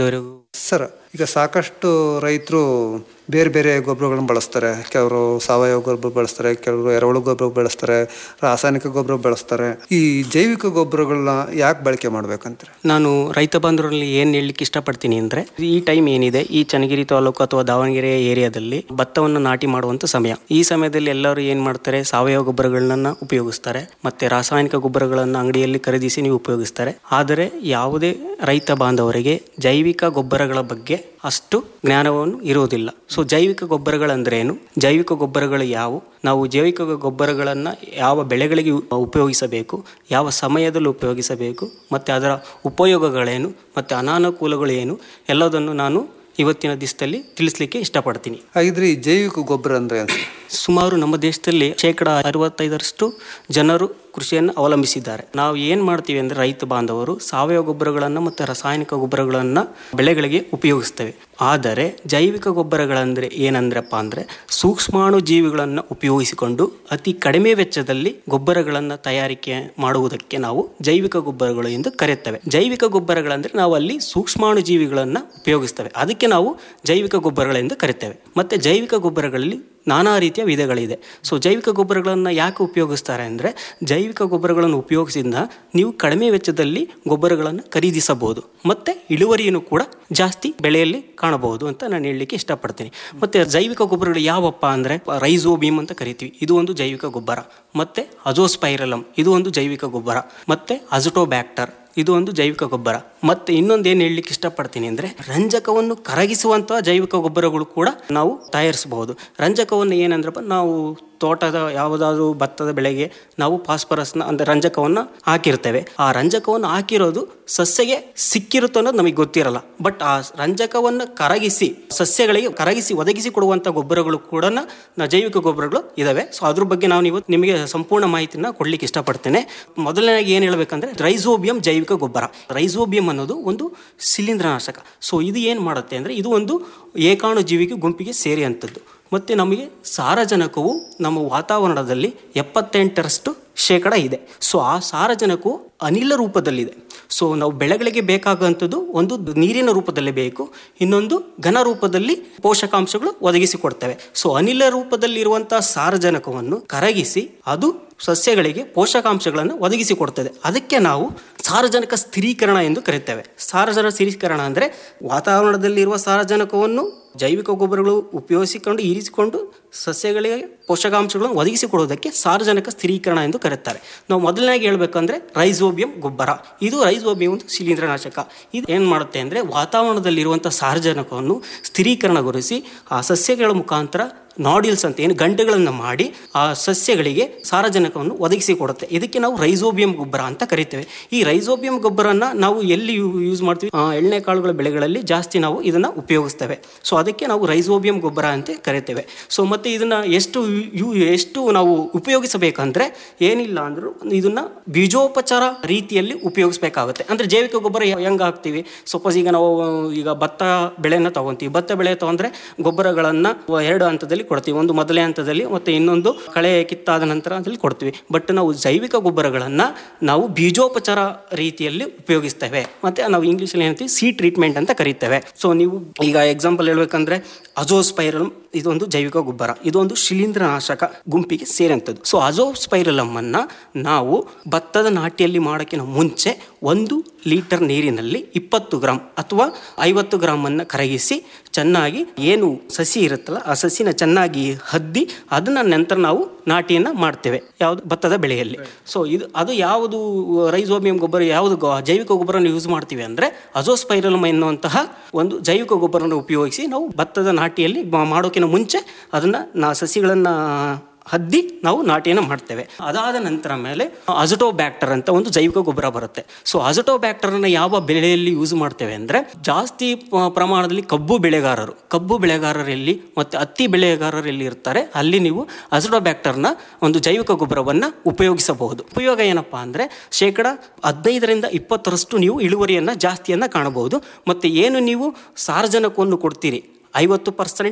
ಸರ್ ಈಗ ಸಾಕಷ್ಟು ರೈತರು ಬೇರೆ ಬೇರೆ ಗೊಬ್ಬರಗಳನ್ನ ಬಳಸ್ತಾರೆ ಕೆಲವರು ಸಾವಯವ ಗೊಬ್ಬರ ಬಳಸ್ತಾರೆ ಕೆಲವರು ಎರೆಹುಳು ಗೊಬ್ಬರ ಬಳಸ್ತಾರೆ ರಾಸಾಯನಿಕ ಗೊಬ್ಬರ ಬಳಸ್ತಾರೆ ಈ ಜೈವಿಕ ಗೊಬ್ಬರಗಳನ್ನ ಯಾಕೆ ಬಳಕೆ ಮಾಡ್ಬೇಕಂತಾರೆ ನಾನು ರೈತ ಬಾಂಧವರಲ್ಲಿ ಏನು ಹೇಳಲಿಕ್ಕೆ ಇಷ್ಟಪಡ್ತೀನಿ ಅಂದರೆ ಈ ಟೈಮ್ ಏನಿದೆ ಈ ಚನ್ನಗಿರಿ ತಾಲೂಕು ಅಥವಾ ದಾವಣಗೆರೆ ಏರಿಯಾದಲ್ಲಿ ಭತ್ತವನ್ನು ನಾಟಿ ಮಾಡುವಂಥ ಸಮಯ ಈ ಸಮಯದಲ್ಲಿ ಎಲ್ಲರೂ ಏನು ಮಾಡ್ತಾರೆ ಸಾವಯವ ಗೊಬ್ಬರಗಳನ್ನ ಉಪಯೋಗಿಸ್ತಾರೆ ಮತ್ತೆ ರಾಸಾಯನಿಕ ಗೊಬ್ಬರಗಳನ್ನು ಅಂಗಡಿಯಲ್ಲಿ ಖರೀದಿಸಿ ನೀವು ಉಪಯೋಗಿಸ್ತಾರೆ ಆದರೆ ಯಾವುದೇ ರೈತ ಬಾಂಧವರಿಗೆ ಜೈವಿಕ ಗೊಬ್ಬರಗಳ ಬಗ್ಗೆ ಅಷ್ಟು ಜ್ಞಾನವನ್ನು ಇರುವುದಿಲ್ಲ ಸೊ ಜೈವಿಕ ಗೊಬ್ಬರಗಳಂದ್ರೇನು ಜೈವಿಕ ಗೊಬ್ಬರಗಳು ಯಾವುವು ನಾವು ಜೈವಿಕ ಗೊಬ್ಬರಗಳನ್ನು ಯಾವ ಬೆಳೆಗಳಿಗೆ ಉಪಯೋಗಿಸಬೇಕು ಯಾವ ಸಮಯದಲ್ಲಿ ಉಪಯೋಗಿಸಬೇಕು ಮತ್ತು ಅದರ ಉಪಯೋಗಗಳೇನು ಮತ್ತು ಅನಾನುಕೂಲಗಳು ಏನು ಎಲ್ಲದನ್ನು ನಾನು ಇವತ್ತಿನ ದಿವಸದಲ್ಲಿ ತಿಳಿಸ್ಲಿಕ್ಕೆ ಇಷ್ಟಪಡ್ತೀನಿ ಹಾಗಿದ್ರೆ ಈ ಜೈವಿಕ ಗೊಬ್ಬರ ಅಂದ್ರೆ ಏನು ಸರ್? ಸುಮಾರು ನಮ್ಮ ದೇಶದಲ್ಲಿ ಶೇಕಡ ಅರವತ್ತೈದರಷ್ಟು ಜನರು ಕೃಷಿಯನ್ನು ಅವಲಂಬಿಸಿದ್ದಾರೆ ನಾವು ಏನು ಮಾಡ್ತೀವಿ ಅಂದರೆ ರೈತ ಬಾಂಧವರು ಸಾವಯವ ಗೊಬ್ಬರಗಳನ್ನು ಮತ್ತು ರಾಸಾಯನಿಕ ಗೊಬ್ಬರಗಳನ್ನು ಬೆಳೆಗಳಿಗೆ ಉಪಯೋಗಿಸ್ತೇವೆ ಆದರೆ ಜೈವಿಕ ಗೊಬ್ಬರಗಳಂದರೆ ಏನಂದ್ರಪ್ಪ ಅಂದರೆ ಸೂಕ್ಷ್ಮಾಣು ಜೀವಿಗಳನ್ನು ಉಪಯೋಗಿಸಿಕೊಂಡು ಅತಿ ಕಡಿಮೆ ವೆಚ್ಚದಲ್ಲಿ ಗೊಬ್ಬರಗಳನ್ನು ತಯಾರಿಕೆ ಮಾಡುವುದಕ್ಕೆ ನಾವು ಜೈವಿಕ ಗೊಬ್ಬರಗಳು ಎಂದು ಕರೆಯುತ್ತೇವೆ ಜೈವಿಕ ಗೊಬ್ಬರಗಳಂದರೆ ನಾವು ಅಲ್ಲಿ ಸೂಕ್ಷ್ಮಾಣು ಜೀವಿಗಳನ್ನು ಉಪಯೋಗಿಸ್ತೇವೆ ಅದಕ್ಕೆ ನಾವು ಜೈವಿಕ ಗೊಬ್ಬರಗಳೆಂದು ಕರಿತೇವೆ ಮತ್ತು ಜೈವಿಕ ಗೊಬ್ಬರಗಳಲ್ಲಿ ನಾನಾ ರೀತಿಯ ವಿಧಗಳಿದೆ ಸೊ ಜೈವಿಕ ಗೊಬ್ಬರಗಳನ್ನು ಯಾಕೆ ಉಪಯೋಗಿಸ್ತಾರೆ ಅಂದರೆ ಜೈವಿಕ ಗೊಬ್ಬರಗಳನ್ನು ಉಪಯೋಗಿಸಿದ ನೀವು ಕಡಿಮೆ ವೆಚ್ಚದಲ್ಲಿ ಗೊಬ್ಬರಗಳನ್ನು ಖರೀದಿಸಬಹುದು ಮತ್ತು ಇಳುವರಿಯನ್ನು ಕೂಡ ಜಾಸ್ತಿ ಬೆಳೆಯಲ್ಲಿ ಕಾಣಬಹುದು ಅಂತ ನಾನು ಹೇಳಲಿಕ್ಕೆ ಇಷ್ಟಪಡ್ತೀನಿ ಮತ್ತು ಜೈವಿಕ ಗೊಬ್ಬರಗಳು ಯಾವಪ್ಪ ಅಂದರೆ ರೈಸೋಬೀಮ್ ಅಂತ ಕರಿತೀವಿ ಇದು ಒಂದು ಜೈವಿಕ ಗೊಬ್ಬರ ಮತ್ತು ಅಜೋಸ್ಪೈರಲಮ್ ಇದು ಒಂದು ಜೈವಿಕ ಗೊಬ್ಬರ ಮತ್ತು ಅಜಟೋಬ್ಯಾಕ್ಟರ್ ಇದು ಒಂದು ಜೈವಿಕ ಗೊಬ್ಬರ ಮತ್ತೆ ಇನ್ನೊಂದು ಏನು ಹೇಳಲಿಕ್ಕೆ ಇಷ್ಟಪಡ್ತೀನಿ ಅಂದರೆ ರಂಜಕವನ್ನು ಕರಗಿಸುವಂತಹ ಜೈವಿಕ ಗೊಬ್ಬರಗಳು ಕೂಡ ನಾವು ತಯಾರಿಸಬಹುದು ರಂಜಕವನ್ನು ಏನಂದ್ರಪ್ಪ ನಾವು ತೋಟದ ಯಾವುದಾದ್ರೂ ಭತ್ತದ ಬೆಳೆಗೆ ನಾವು ಫಾಸ್ಫರಸ್ನ ಅಂದರೆ ರಂಜಕವನ್ನು ಹಾಕಿರ್ತೇವೆ ಆ ರಂಜಕವನ್ನು ಹಾಕಿರೋದು ಸಸ್ಯಗೆ ಸಿಕ್ಕಿರುತ್ತೆ ಅನ್ನೋದು ನಮಗೆ ಗೊತ್ತಿರಲ್ಲ ಬಟ್ ಆ ರಂಜಕವನ್ನು ಕರಗಿಸಿ ಸಸ್ಯಗಳಿಗೆ ಕರಗಿಸಿ ಒದಗಿಸಿ ಕೊಡುವಂಥ ಗೊಬ್ಬರಗಳು ಕೂಡ ನ- ಜೈವಿಕ ಗೊಬ್ಬರಗಳು ಇದಾವೆ ಸೊ ಅದ್ರ ಬಗ್ಗೆ ನಾನು ಇವತ್ತು ನಿಮಗೆ ಸಂಪೂರ್ಣ ಮಾಹಿತಿನ ಕೊಡ್ಲಿಕ್ಕೆ ಇಷ್ಟಪಡ್ತೇನೆ ಮೊದಲನೇದಾಗಿ ಏನು ಹೇಳ್ಬೇಕಂದ್ರೆ ರೈಸೋಬಿಯಂ ಜೈವಿಕ ಗೊಬ್ಬರ ರೈಸೋಬಿಯಂ ಅನ್ನೋದು ಒಂದು ಶಿಲೀಂಧ್ರನಾಶಕ ಸೊ ಇದು ಏನು ಮಾಡುತ್ತೆ ಅಂದರೆ ಇದು ಒಂದು ಏಕಾಣು ಜೀವಿಗೆ ಗುಂಪಿಗೆ ಸೇರಿ ಅಂಥದ್ದು ಮತ್ತು ನಮಗೆ ಸಾರಜನಕವು ನಮ್ಮ ವಾತಾವರಣದಲ್ಲಿ ಎಪ್ಪತ್ತೆಂಟರಷ್ಟು ಶೇಕಡ ಇದೆ ಸೊ ಆ ಸಾರಜನಕವು ಅನಿಲ ರೂಪದಲ್ಲಿದೆ ಸೊ ನಾವು ಬೆಳೆಗಳಿಗೆ ಬೇಕಾಗುವಂಥದ್ದು ಒಂದು ನೀರಿನ ರೂಪದಲ್ಲಿ ಬೇಕು ಇನ್ನೊಂದು ಘನ ರೂಪದಲ್ಲಿ ಪೋಷಕಾಂಶಗಳು ಒದಗಿಸಿಕೊಡ್ತವೆ ಸೊ ಅನಿಲ ರೂಪದಲ್ಲಿರುವಂಥ ಸಾರಜನಕವನ್ನು ಕರಗಿಸಿ ಅದು ಸಸ್ಯಗಳಿಗೆ ಪೋಷಕಾಂಶಗಳನ್ನು ಒದಗಿಸಿಕೊಡ್ತದೆ ಅದಕ್ಕೆ ನಾವು ಸಾರಜನಕ ಸ್ಥಿರೀಕರಣ ಎಂದು ಕರೆಯುತ್ತೇವೆ ಸಾರಜನಕ ಸ್ಥಿರೀಕರಣ ಅಂದರೆ ವಾತಾವರಣದಲ್ಲಿರುವ ಸಾರಜನಕವನ್ನು ಜೈವಿಕ ಗೊಬ್ಬರಗಳು ಉಪಯೋಗಿಸಿಕೊಂಡು ಇರಿಸಿಕೊಂಡು ಸಸ್ಯಗಳಿಗೆ ಪೋಷಕಾಂಶಗಳನ್ನು ಒದಗಿಸಿಕೊಡುವುದಕ್ಕೆ ಸಾರಜನಕ ಸ್ಥಿರೀಕರಣ ಎಂದು ಕರೆಯುತ್ತಾರೆ ನಾವು ಮೊದಲನೇಗೆ ಹೇಳಬೇಕಂದ್ರೆ ರೈಸೋಬಿಯಂ ಗೊಬ್ಬರ ಇದು ರೈಸೋಬಿಯಂ ಒಂದು ಶಿಲೀಂಧ್ರನಾಶಕ ಇದು ಏನು ಮಾಡುತ್ತೆ ಅಂದರೆ ವಾತಾವರಣದಲ್ಲಿರುವಂಥ ಸಾರಜನಕವನ್ನು ಸ್ಥಿರೀಕರಣಗೊಳಿಸಿ ಆ ಸಸ್ಯಗಳ ಮುಖಾಂತರ ನಾಡ್ಯೂಲ್ಸ್ ಅಂತ ಏನು ಗಂಟೆಗಳನ್ನು ಮಾಡಿ ಆ ಸಸ್ಯಗಳಿಗೆ ಸಾರಜನಕವನ್ನು ಒದಗಿಸಿಕೊಡುತ್ತೆ ಇದಕ್ಕೆ ನಾವು ರೈಸೋಬಿಯಂ ಗೊಬ್ಬರ ಅಂತ ಕರಿತೇವೆ ಈ ರೈಸೋಬಿಯಂ ಗೊಬ್ಬರನ ನಾವು ಎಲ್ಲಿ ಯೂಸ್ ಮಾಡ್ತೀವಿ ಆ, ಎಣ್ಣೆ ಕಾಳುಗಳ ಬೆಳೆಗಳಲ್ಲಿ ಜಾಸ್ತಿ ನಾವು ಇದನ್ನ ಉಪಯೋಗಿಸ್ತೇವೆ ಸೊ ಅದಕ್ಕೆ ನಾವು ರೈಸೋಬಿಯಂ ಗೊಬ್ಬರ ಅಂತ ಕರಿತೇವೆ ಸೊ ಮತ್ತೆ ಇದನ್ನ ಎಷ್ಟು ಯು- ಎಷ್ಟು ನಾವು ಉಪಯೋಗಿಸಬೇಕಂದ್ರೆ ಏನಿಲ್ಲ ಅಂದ್ರೂ ಇದನ್ನ ಬೀಜೋಪಚಾರ ರೀತಿಯಲ್ಲಿ ಉಪಯೋಗಿಸ್ಬೇಕಾಗುತ್ತೆ ಅಂದ್ರೆ ಜೈವಿಕ ಗೊಬ್ಬರ ಯ- ಹೆಂಗ್ ಹಾಕ್ತೀವಿ ಸಪೋಸ್ ಈಗ ನಾವು ಈಗ ಭತ್ತ ಬೆಳೆನ ತಗೊಂತೀವಿ ಭತ್ತ ಬೆಳೆ ತಗೊಂಡ್ರೆ ಗೊಬ್ಬರಗಳನ್ನ ಎರಡು ಹಂತದಲ್ಲಿ ಕೊಡ್ತೀವಿ ಒಂದು ಮೊದಲನೇ ಹಂತದಲ್ಲಿ ಮತ್ತೆ ಇನ್ನೊಂದು ಕಳೆ ಕಿತ್ತಾದ ನಂತರ ಅದ್ರಲ್ಲಿ ಕೊಡ್ತೀವಿ ಬಟ್ ನಾವು ಜೈವಿಕ ಗೊಬ್ಬರಗಳನ್ನ ನಾವು ಬೀಜೋಪಚಾರ ರೀತಿಯಲ್ಲಿ ಉಪಯೋಗಿಸ್ತೇವೆ ಮತ್ತೆ ನಾವು ಇಂಗ್ಲಿಷಲ್ಲಿ ಏನಂತೀವಿ ಸಿ ಟ್ರೀಟ್ಮೆಂಟ್ ಅಂತ ಕರೀತೇವೆ ಸೊ ನೀವು ಈಗ ಎಕ್ಸಾಂಪಲ್ ಹೇಳ್ಬೇಕಂದ್ರೆ ಅಜೋಸ್ಪೈರಲ್ ಇದೊಂದು ಜೈವಿಕ ಗೊಬ್ಬರ ಇದೊಂದು ಶಿಲೀಂಧ್ರನಾಶಕ ಗುಂಪಿಗೆ ಸೇರಂಥದ್ದು ಸೊ ಅಜೋಸ್ಪೈರಲಮ್ ಅನ್ನ ನಾವು ಭತ್ತದ ನಾಟಿಯಲ್ಲಿ ಮಾಡೋಕ್ಕಿಂತ ಮುಂಚೆ ಒಂದು ಲೀಟರ್ ನೀರಿನಲ್ಲಿ ಇಪ್ಪತ್ತು ಗ್ರಾಮ್ ಅಥವಾ ಐವತ್ತು ಗ್ರಾಮ್ ಅನ್ನ ಕರಗಿಸಿ ಚೆನ್ನಾಗಿ ಏನು ಸಸಿ ಇರುತ್ತಲ್ಲ ಆ ಸಸಿನ ಚೆನ್ನಾಗಿ ಹದ್ದಿ ಅದನ್ನ ನಂತರ ನಾವು ನಾಟಿಯನ್ನ ಮಾಡ್ತೇವೆ ಯಾವುದು ಭತ್ತದ ಬೆಳೆಯಲ್ಲಿ ಸೊ ಇದು ಅದು ಯಾವುದು ರೈಸೋಮಿಯಂ ಗೊಬ್ಬರ ಯಾವುದು ಗೊ- ಜೈವಿಕ ಗೊಬ್ಬರನ ಯೂಸ್ ಮಾಡ್ತೀವಿ ಅಂದ್ರೆ ಅಜೋಸ್ಪೈರಲಮ್ ಎನ್ನುವಂತಹ ಒಂದು ಜೈವಿಕ ಗೊಬ್ಬರನ ಉಪಯೋಗಿಸಿ ನಾವು ಭತ್ತದ ನಾಟಿಯಲ್ಲಿ ಮ- ಮಾಡೋಕ್ಕಿಂತ ಮುಂಚೆ ಅದನ್ನ ನಾ ಸಸಿಗಳನ್ನ ಹದ್ದಿ ನಾವು ನಾಟಿಯನ್ನು ಮಾಡ್ತೇವೆ ಅದಾದ ನಂತರ ಮೇಲೆ ಅಜಟೋ ಬ್ಯಾಕ್ಟರ್ ಅಂತ ಒಂದು ಜೈವಿಕ ಗೊಬ್ಬರ ಬರುತ್ತೆ ಸೊ ಅಜಟೋ ಬ್ಯಾಕ್ಟರ್ನ ಯಾವ ಬೆಳೆಯಲ್ಲಿ ಯೂಸ್ ಮಾಡ್ತೇವೆ ಅಂದ್ರೆ ಜಾಸ್ತಿ ಪ- ಪ್ರಮಾಣದಲ್ಲಿ ಕಬ್ಬು ಬೆಳೆಗಾರರು ಕಬ್ಬು ಬೆಳೆಗಾರರಲ್ಲಿ ಮತ್ತೆ ಹತ್ತಿ ಬೆಳೆಗಾರರಲ್ಲಿ ಇರ್ತಾರೆ ಅಲ್ಲಿ ನೀವು ಅಜಟೋ ಬ್ಯಾಕ್ಟರ್ನ ಒಂದು ಜೈವಿಕ ಗೊಬ್ಬರವನ್ನ ಉಪಯೋಗಿಸಬಹುದು ಉಪಯೋಗ ಏನಪ್ಪಾ ಅಂದ್ರೆ ಶೇಕಡ ಹದಿನೈದರಿಂದ ಇಪ್ಪತ್ತರಷ್ಟು ನೀವು ಇಳುವರಿಯನ್ನ ಜಾಸ್ತಿಯನ್ನ ಕಾಣಬಹುದು ಮತ್ತೆ ಏನು ನೀವು ಸಾರಜನಕವನ್ನು ಕೊಡ್ತೀರಿ ಐವತ್ತು ಪರ್ಸೆಂಟ್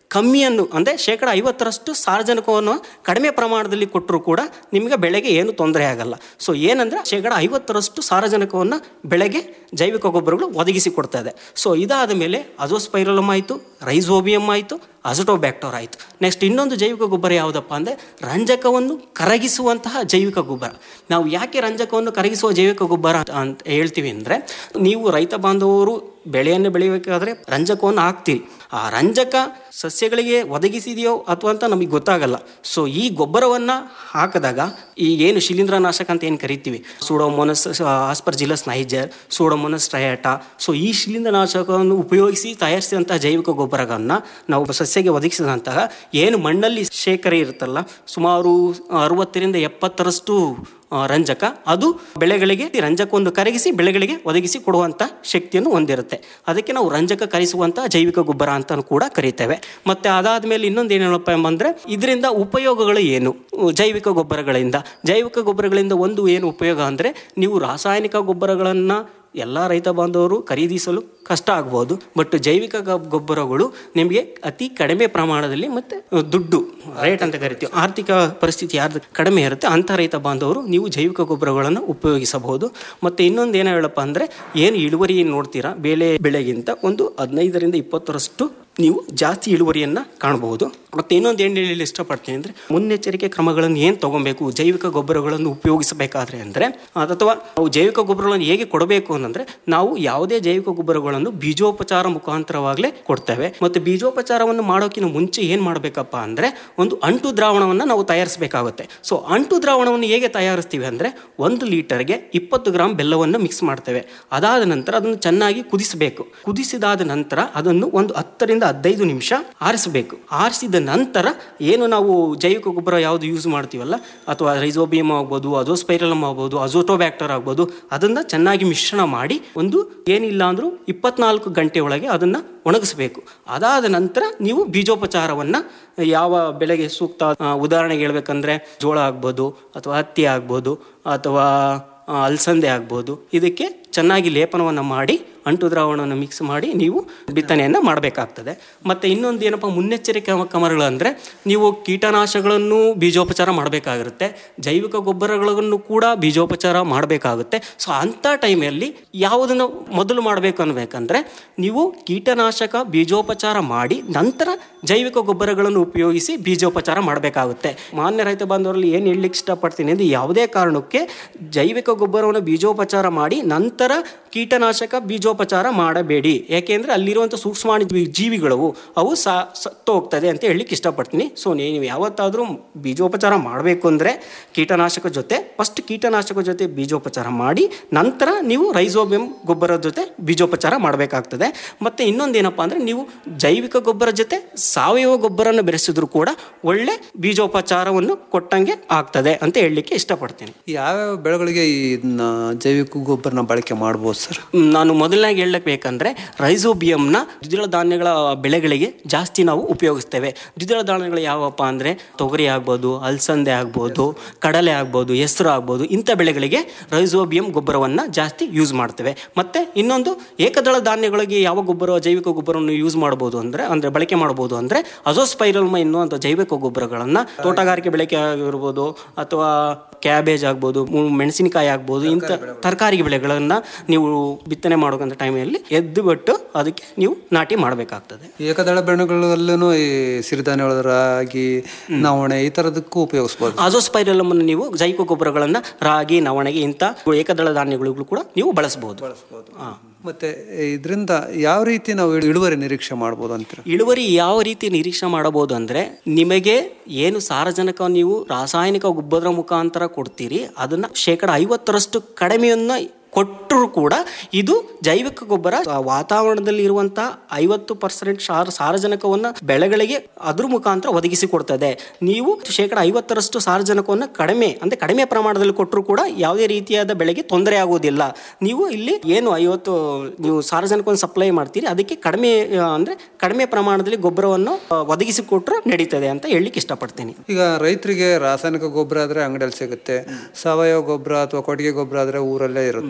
ಕಮ್ಮಿಯನ್ನು ಅಂದರೆ ಶೇಕಡ ಐವತ್ತರಷ್ಟು ಸಾರಜನಕವನ್ನು ಕಡಿಮೆ ಪ್ರಮಾಣದಲ್ಲಿ ಕೊಟ್ಟರೂ ಕೂಡ ನಿಮಗೆ ಬೆಳೆಗೆ ಏನು ತೊಂದರೆ ಆಗಲ್ಲ ಸೊ ಏನಂದರೆ ಶೇಕಡ ಐವತ್ತರಷ್ಟು ಸಾರಜನಕವನ್ನು ಬೆಳೆಗೆ ಜೈವಿಕ ಗೊಬ್ಬರಗಳು ಒದಗಿಸಿ ಕೊಡ್ತಾ ಇದೆ ಸೊ ಇದಾದ ಮೇಲೆ ಅಜೋಸ್ಪೈರಲಮ್ ಆಯಿತು ರೈಸೋಬಿಯಮ್ ಆಯಿತು ಅಜಟೋಬ್ಯಾಕ್ಟರ್ ಆಯಿತು ನೆಕ್ಸ್ಟ್ ಇನ್ನೊಂದು ಜೈವಿಕ ಗೊಬ್ಬರ ಯಾವುದಪ್ಪ ಅಂದರೆ ರಂಜಕವನ್ನು ಕರಗಿಸುವಂತಹ ಜೈವಿಕ ಗೊಬ್ಬರ ನಾವು ಯಾಕೆ ರಂಜಕವನ್ನು ಕರಗಿಸುವ ಜೈವಿಕ ಗೊಬ್ಬರ ಅಂತ- ಅಂತ ಹೇಳ್ತೀವಿ ಅಂದರೆ ನೀವು ರೈತ ಬಾಂಧವರು ಬೆಳೆಯನ್ನು ಬೆಳೆಯಬೇಕಾದ್ರೆ ರಂಜಕವನ್ನು ಹಾಕ್ತೀರಿ ಆ ರಂಜಕ ಸಸ್ಯಗಳಿಗೆ ಒದಗಿಸಿದೆಯೋ ಅಥವಾ ಅಂತ ನಮಗೆ ಗೊತ್ತಾಗಲ್ಲ ಸೊ ಈ ಗೊಬ್ಬರವನ್ನು ಹಾಕಿದಾಗ ಈ ಏನು ಶಿಲೀಂಧ್ರನಾಶಕ ಅಂತ ಏನು ಕರಿತೀವಿ ಸೂಡೋಮೋನಸ್ ಆಸ್ಪರ್ಜಿಲಸ್ ನೈಜರ್ ಸೂಡೋಮೋನಸ್ ಟ್ರಯಾಟಾ ಸೊ ಈ ಶಿಲೀಂಧ್ರನಾಶಕವನ್ನು ಉಪಯೋಗಿಸಿ ತಯಾರಿಸಿದಂತಹ ಜೈವಿಕ ಗೊಬ್ಬರಗಳನ್ನು ನಾವು ಸಸ್ಯಕ್ಕೆ ಒದಗಿಸಿದಂತಹ ಏನು ಮಣ್ಣಲ್ಲಿ ಶೇಖರ ಇರುತ್ತಲ್ಲ ಸುಮಾರು ಅರವತ್ತರಿಂದ ಎಪ್ಪತ್ತರಷ್ಟು ಆ, ರಂಜಕ ಅದು ಬೆಳೆಗಳಿಗೆ ರಂಜಕವನ್ನು ಕರಗಿಸಿ ಬೆಳೆಗಳಿಗೆ ಒದಗಿಸಿ ಕೊಡುವಂಥ ಶಕ್ತಿಯನ್ನು ಹೊಂದಿರುತ್ತೆ ಅದಕ್ಕೆ ನಾವು ರಂಜಕ ಕರಿಸುವಂಥ ಜೈವಿಕ ಗೊಬ್ಬರ ಅಂತ ಕೂಡ ಕರೀತೇವೆ ಮತ್ತೆ ಅದಾದ ಮೇಲೆ ಇನ್ನೊಂದು ಏನಪ್ಪ ಎಂಬಂದ್ರೆ ಇದರಿಂದ ಉಪಯೋಗಗಳು ಏನು ಜೈವಿಕ ಗೊಬ್ಬರಗಳಿಂದ ಜೈವಿಕ ಗೊಬ್ಬರಗಳಿಂದ ಒಂದು ಏನು ಉಪಯೋಗ ಅಂದರೆ ನೀವು ರಾಸಾಯನಿಕ ಗೊಬ್ಬರಗಳನ್ನು ಎಲ್ಲ ರೈತ ಬಾಂಧವರು ಖರೀದಿಸಲು ಕಷ್ಟ ಆಗ್ಬೋದು ಬಟ್ ಜೈವಿಕ ಗಬ್- ಗೊಬ್ಬರಗಳು ನಿಮಗೆ ಅತಿ ಕಡಿಮೆ ಪ್ರಮಾಣದಲ್ಲಿ ಮತ್ತು ದುಡ್ಡು ರೇಟ್ ಅಂತ ಕರಿತೀವಿ ಆರ್ಥಿಕ ಪರಿಸ್ಥಿತಿ ಯಾರ್ದು ಕಡಿಮೆ ಇರುತ್ತೆ ಅಂಥ ರೈತ ಬಾಂಧವರು ನೀವು ಜೈವಿಕ ಗೊಬ್ಬರಗಳನ್ನು ಉಪಯೋಗಿಸಬಹುದು ಮತ್ತು ಇನ್ನೊಂದು ಏನು ಹೇಳಪ್ಪ ಅಂದರೆ ಏನು ಇಳುವರಿ ನೋಡ್ತೀರಾ ಬೇಳೆ ಬೆಳೆಗಿಂತ ಒಂದು ಹದಿನೈದರಿಂದ ಇಪ್ಪತ್ತರಷ್ಟು ನೀವು ಜಾಸ್ತಿ ಇಳುವರಿಯನ್ನು ಕಾಣಬಹುದು ಮತ್ತು ಇನ್ನೊಂದು ಏನು ಹೇಳಿ ಇಷ್ಟಪಡ್ತೀನಿ ಅಂದರೆ ಮುನ್ನೆಚ್ಚರಿಕೆ ಕ್ರಮಗಳನ್ನು ಏನು ತಗೊಬೇಕು ಜೈವಿಕ ಗೊಬ್ಬರಗಳನ್ನು ಉಪಯೋಗಿಸಬೇಕಾದ್ರೆ ಅಂದರೆ ಅಥವಾ ಅವು ಜೈವಿಕ ಗೊಬ್ಬರಗಳನ್ನು ಹೇಗೆ ಕೊಡಬೇಕು ಅಂತಂದರೆ ನಾವು ಯಾವುದೇ ಜೈವಿಕ ಗೊಬ್ಬರಗಳನ್ನು ಬೀಜೋಪಚಾರ ಮುಖಾಂತರವಾಗಲೇ ಕೊಡ್ತೇವೆ ಮತ್ತು ಬೀಜೋಪಚಾರವನ್ನು ಮಾಡೋಕ್ಕಿಂತ ಮುಂಚೆ ಏನು ಮಾಡಬೇಕಪ್ಪ ಅಂದರೆ ಒಂದು ಅಂಟು ದ್ರಾವಣವನ್ನು ನಾವು ತಯಾರಿಸಬೇಕಾಗುತ್ತೆ ಸೊ ಅಂಟು ದ್ರಾವಣವನ್ನು ಹೇಗೆ ತಯಾರಿಸ್ತೀವಿ ಅಂದರೆ ಒಂದು ಲೀಟರ್ಗೆ ಇಪ್ಪತ್ತು ಗ್ರಾಮ್ ಬೆಲ್ಲವನ್ನು ಮಿಕ್ಸ್ ಮಾಡ್ತೇವೆ ಅದಾದ ನಂತರ ಅದನ್ನು ಚೆನ್ನಾಗಿ ಕುದಿಸಬೇಕು ಕುದಿಸಿದಾದ ನಂತರ ಅದನ್ನು ಒಂದು ಹತ್ತರಿಂದ ಹದಿನೈದು ನಿಮಿಷ ಆರಿಸಬೇಕು ಆರಿಸಿದ ನಂತರ ಏನು ನಾವು ಜೈವಿಕ ಗೊಬ್ಬರ ಯಾವುದು ಯೂಸ್ ಮಾಡ್ತೀವಲ್ಲ ಅಥವಾ ರೈಸೋಬಿಯಮ್ ಆಗ್ಬೋದು ಅಜೋಸ್ಪೈರಲಮ್ ಆಗ್ಬೋದು ಅಜೋಟೋಬ್ಯಾಕ್ಟರ್ ಆಗ್ಬೋದು ಅದನ್ನು ಚೆನ್ನಾಗಿ ಮಿಶ್ರಣ ಮಾಡಿ ಒಂದು ಏನಿಲ್ಲ ಅಂದರೂ ಇಪ್ಪತ್ನಾಲ್ಕು ಗಂಟೆ ಒಳಗೆ ಅದನ್ನು ಒಣಗಿಸಬೇಕು ಅದಾದ ನಂತರ ನೀವು ಬೀಜೋಪಚಾರವನ್ನು ಯಾವ ಬೆಳೆಗೆ ಸೂಕ್ತ ಆ, ಉದಾಹರಣೆಗೆ ಹೇಳ್ಬೇಕಂದ್ರೆ ಜೋಳ ಆಗ್ಬೋದು ಅಥವಾ ಹತ್ತಿ ಆಗ್ಬೋದು ಅಥವಾ ಆ, ಅಲಸಂದೆ ಆಗ್ಬೋದು ಇದಕ್ಕೆ ಚೆನ್ನಾಗಿ ಲೇಪನವನ್ನು ಮಾಡಿ ಅಂಟು ದ್ರಾವಣವನ್ನು ಮಿಕ್ಸ್ ಮಾಡಿ ನೀವು ಬಿತ್ತನೆಯನ್ನು ಮಾಡಬೇಕಾಗ್ತದೆ ಮತ್ತು ಇನ್ನೊಂದು ಏನಪ್ಪ ಮುನ್ನೆಚ್ಚರಿಕೆ ಕ್ರಮಗಳು ಅಂದರೆ ನೀವು ಕೀಟನಾಶಗಳನ್ನು ಬೀಜೋಪಚಾರ ಮಾಡಬೇಕಾಗಿರುತ್ತೆ ಜೈವಿಕ ಗೊಬ್ಬರಗಳನ್ನು ಕೂಡ ಬೀಜೋಪಚಾರ ಮಾಡಬೇಕಾಗುತ್ತೆ ಸೊ ಅಂಥ ಟೈಮಲ್ಲಿ ಯಾವುದನ್ನು ಮೊದಲು ಮಾಡಬೇಕು ಅನ್ಬೇಕಂದ್ರೆ ನೀವು ಕೀಟನಾಶಕ ಬೀಜೋಪಚಾರ ಮಾಡಿ ನಂತರ ಜೈವಿಕ ಗೊಬ್ಬರಗಳನ್ನು ಉಪಯೋಗಿಸಿ ಬೀಜೋಪಚಾರ ಮಾಡಬೇಕಾಗುತ್ತೆ ಮಾನ್ಯ ರೈತ ಬಾಂಧವರಲ್ಲಿ ಏನು ಹೇಳಲಿಕ್ಕೆ ಇಷ್ಟಪಡ್ತೀನಿ ಅಂದರೆ ಯಾವುದೇ ಕಾರಣಕ್ಕೆ ಜೈವಿಕ ಗೊಬ್ಬರವನ್ನು ಬೀಜೋಪಚಾರ ಮಾಡಿ ನಂತರ ಕೀಟನಾಶಕ ಬೀಜೋಪಚಾರ ಮಾಡಬೇಡಿ ಯಾಕೆಂದರೆ ಅಲ್ಲಿರುವಂಥ ಸೂಕ್ಷ್ಮಾಣು ಜೀವಿಗಳು ಅವು ಸಾ ಸತ್ತು ಹೋಗ್ತದೆ ಅಂತ ಹೇಳಲಿಕ್ಕೆ ಇಷ್ಟಪಡ್ತೀನಿ ಸೊ ನೀವು ಯಾವತ್ತಾದರೂ ಬೀಜೋಪಚಾರ ಮಾಡಬೇಕು ಅಂದರೆ ಕೀಟನಾಶಕ ಜೊತೆ ಫಸ್ಟ್ ಕೀಟನಾಶಕ ಜೊತೆ ಬೀಜೋಪಚಾರ ಮಾಡಿ ನಂತರ ನೀವು ರೈಸೋಬಿಯಂ ಗೊಬ್ಬರದ ಜೊತೆ ಬೀಜೋಪಚಾರ ಮಾಡಬೇಕಾಗ್ತದೆ ಮತ್ತು ಇನ್ನೊಂದೇನಪ್ಪ ಅಂದರೆ ನೀವು ಜೈವಿಕ ಗೊಬ್ಬರ ಜೊತೆ ಸಾವಯವ ಗೊಬ್ಬರನ ಬೆರೆಸಿದ್ರು ಕೂಡ ಒಳ್ಳೆ ಬೀಜೋಪಚಾರವನ್ನು ಕೊಟ್ಟಂಗೆ ಆಗ್ತದೆ ಅಂತ ಹೇಳಲಿಕ್ಕೆ ಇಷ್ಟಪಡ್ತೀನಿ ಯಾವ್ಯಾವ ಬೆಳೆಗಳಿಗೆ ಈ ಇದನ್ನ ಜೈವಿಕ ಗೊಬ್ಬರನ ಬಳಕೆ ಮಾಡ್ಬೋದು ಸರ್ ಮ್, ನಾನು ಮೊದಲನಾಗಿ ಹೇಳಕ್ ಬೇಕಂದ್ರೆ ರೈಸೋಬಿಯಂನ ದ್ವಿದಳ ಧಾನ್ಯಗಳ ಬೆಳೆಗಳಿಗೆ ಜಾಸ್ತಿ ನಾವು ಉಪಯೋಗಿಸ್ತೇವೆ ದ್ವಿದಳ ಧಾನ್ಯಗಳು ಯಾವಪ್ಪ ಅಂದರೆ ತೊಗರಿ ಆಗ್ಬೋದು ಅಲಸಂದೆ ಆಗ್ಬೋದು ಕಡಲೆ ಆಗ್ಬೋದು ಹೆಸರು ಆಗ್ಬೋದು ಇಂಥ ಬೆಳೆಗಳಿಗೆ ರೈಸೋಬಿಯಂ ಗೊಬ್ಬರವನ್ನು ಜಾಸ್ತಿ ಯೂಸ್ ಮಾಡ್ತೇವೆ ಮತ್ತು ಇನ್ನೊಂದು ಏಕದಳ ಧಾನ್ಯಗಳಿಗೆ ಯಾವ ಗೊಬ್ಬರ ಜೈವಿಕ ಗೊಬ್ಬರವನ್ನು ಯೂಸ್ ಮಾಡ್ಬೋದು ಅಂದರೆ ಅಂದರೆ ಬಳಕೆ ಮಾಡ್ಬೋದು ಅಂದರೆ ಅಜೋಸ್ಪೈರಲ್ಮ ಎನ್ನುವಂಥ ಜೈವಿಕ ಗೊಬ್ಬರಗಳನ್ನು ತೋಟಗಾರಿಕೆ ಬೆಳೆಗೆ ಆಗಿರ್ಬೋದು ಅಥವಾ ಕ್ಯಾಬೇಜ್ ಆಗ್ಬೋದು ಮು- ಮೆಣಸಿನಕಾಯಿ ಆಗ್ಬೋದು ಇಂಥ ತರಕಾರಿ ಬೆಳೆಗಳನ್ನು ನೀವು ಬಿತ್ತನೆ ಮಾಡೋಕಂತ ಟೈಮಲ್ಲಿ ಎದ್ದು ಬಿಟ್ಟು ಅದಕ್ಕೆ ನೀವು ನಾಟಿ ಮಾಡಬೇಕಾಗ್ತದೆ ಏಕದಳ ಬೆಳೆಗಳಲ್ಲೂ ಈ ಸಿರಿಧಾನ್ಯಗಳ ರಾಗಿ ನವಣೆ ಈ ಥರದಕ್ಕೂ ಉಪಯೋಗಿಸ್ಬೋದು ಅಜೋಸ್ಪೈರಲಮ್ ಅನ್ನು ನೀವು ಜೈವಿಕ ಗೊಬ್ಬರಗಳನ್ನು ರಾಗಿ ನವಣೆಗೆ ಇಂಥ ಏಕದಳ ಧಾನ್ಯಗಳಿಗೂ ಕೂಡ ನೀವು ಬಳಸಬಹುದು ಹಾ. ಮತ್ತೆ ಇದರಿಂದ ಯಾವ ರೀತಿ ನಾವು ಇಳು- ಇಳುವರಿ ನಿರೀಕ್ಷೆ ಮಾಡ್ಬೋದು ಅಂತೀರ ಇಳುವರಿ ಯಾವ ರೀತಿ ನಿರೀಕ್ಷೆ ಮಾಡಬಹುದು ಅಂದರೆ ನಿಮಗೆ ಏನು ಸಾರಜನಕ ನೀವು ರಾಸಾಯನಿಕ ಗೊಬ್ಬರ ಮುಖಾಂತರ ಕೊಡ್ತೀರಿ ಅದನ್ನು ಶೇಕಡ ಐವತ್ತರಷ್ಟು ಕಡಿಮೆಯನ್ನು ಕೊಟ್ಟರೂ ಕೂಡ ಇದು ಜೈವಿಕ ಗೊಬ್ಬರ ಆ ವಾತಾವರಣದಲ್ಲಿ ಇರುವಂತಹ ಐವತ್ತು ಪರ್ಸೆಂಟ್ ಸಾರ ಸಾರಜನಕವನ್ನು ಬೆಳೆಗಳಿಗೆ ಅದ್ರ ಮುಖಾಂತರ ಒದಗಿಸಿ ಕೊಡ್ತದೆ ನೀವು ಶೇಕಡ ಐವತ್ತರಷ್ಟು ಸಾರಜನಕವನ್ನು ಕಡಿಮೆ ಅಂದರೆ ಕಡಿಮೆ ಪ್ರಮಾಣದಲ್ಲಿ ಕೊಟ್ಟರೂ ಕೂಡ ಯಾವುದೇ ರೀತಿಯಾದ ಬೆಳೆಗೆ ತೊಂದರೆ ಆಗುವುದಿಲ್ಲ ನೀವು ಇಲ್ಲಿ ಏನು ಐವತ್ತು ನೀವು ಸಾರಜನಕವನ್ನು ಸಪ್ಲೈ ಮಾಡ್ತೀರಿ ಅದಕ್ಕೆ ಕಡಿಮೆ ಆ, ಅಂದ್ರೆ ಕಡಿಮೆ ಪ್ರಮಾಣದಲ್ಲಿ ಗೊಬ್ಬರವನ್ನು ಆ, ಒದಗಿಸಿ ಕೊಟ್ಟರೆ ನಡೀತದೆ ಅಂತ ಹೇಳಲಿಕ್ಕೆ ಇಷ್ಟಪಡ್ತೀನಿ ಈಗ ರೈತರಿಗೆ ರಾಸಾಯನಿಕ ಗೊಬ್ಬರ ಆದ್ರೆ ಅಂಗಡಿಯಲ್ಲಿ ಸಿಗುತ್ತೆ ಸಾವಯವ ಗೊಬ್ಬರ ಅಥವಾ ಕೊಟ್ಟಿಗೆ ಗೊಬ್ಬರ ಆದ್ರೆ ಊರಲ್ಲೇ ಇರುತ್ತೆ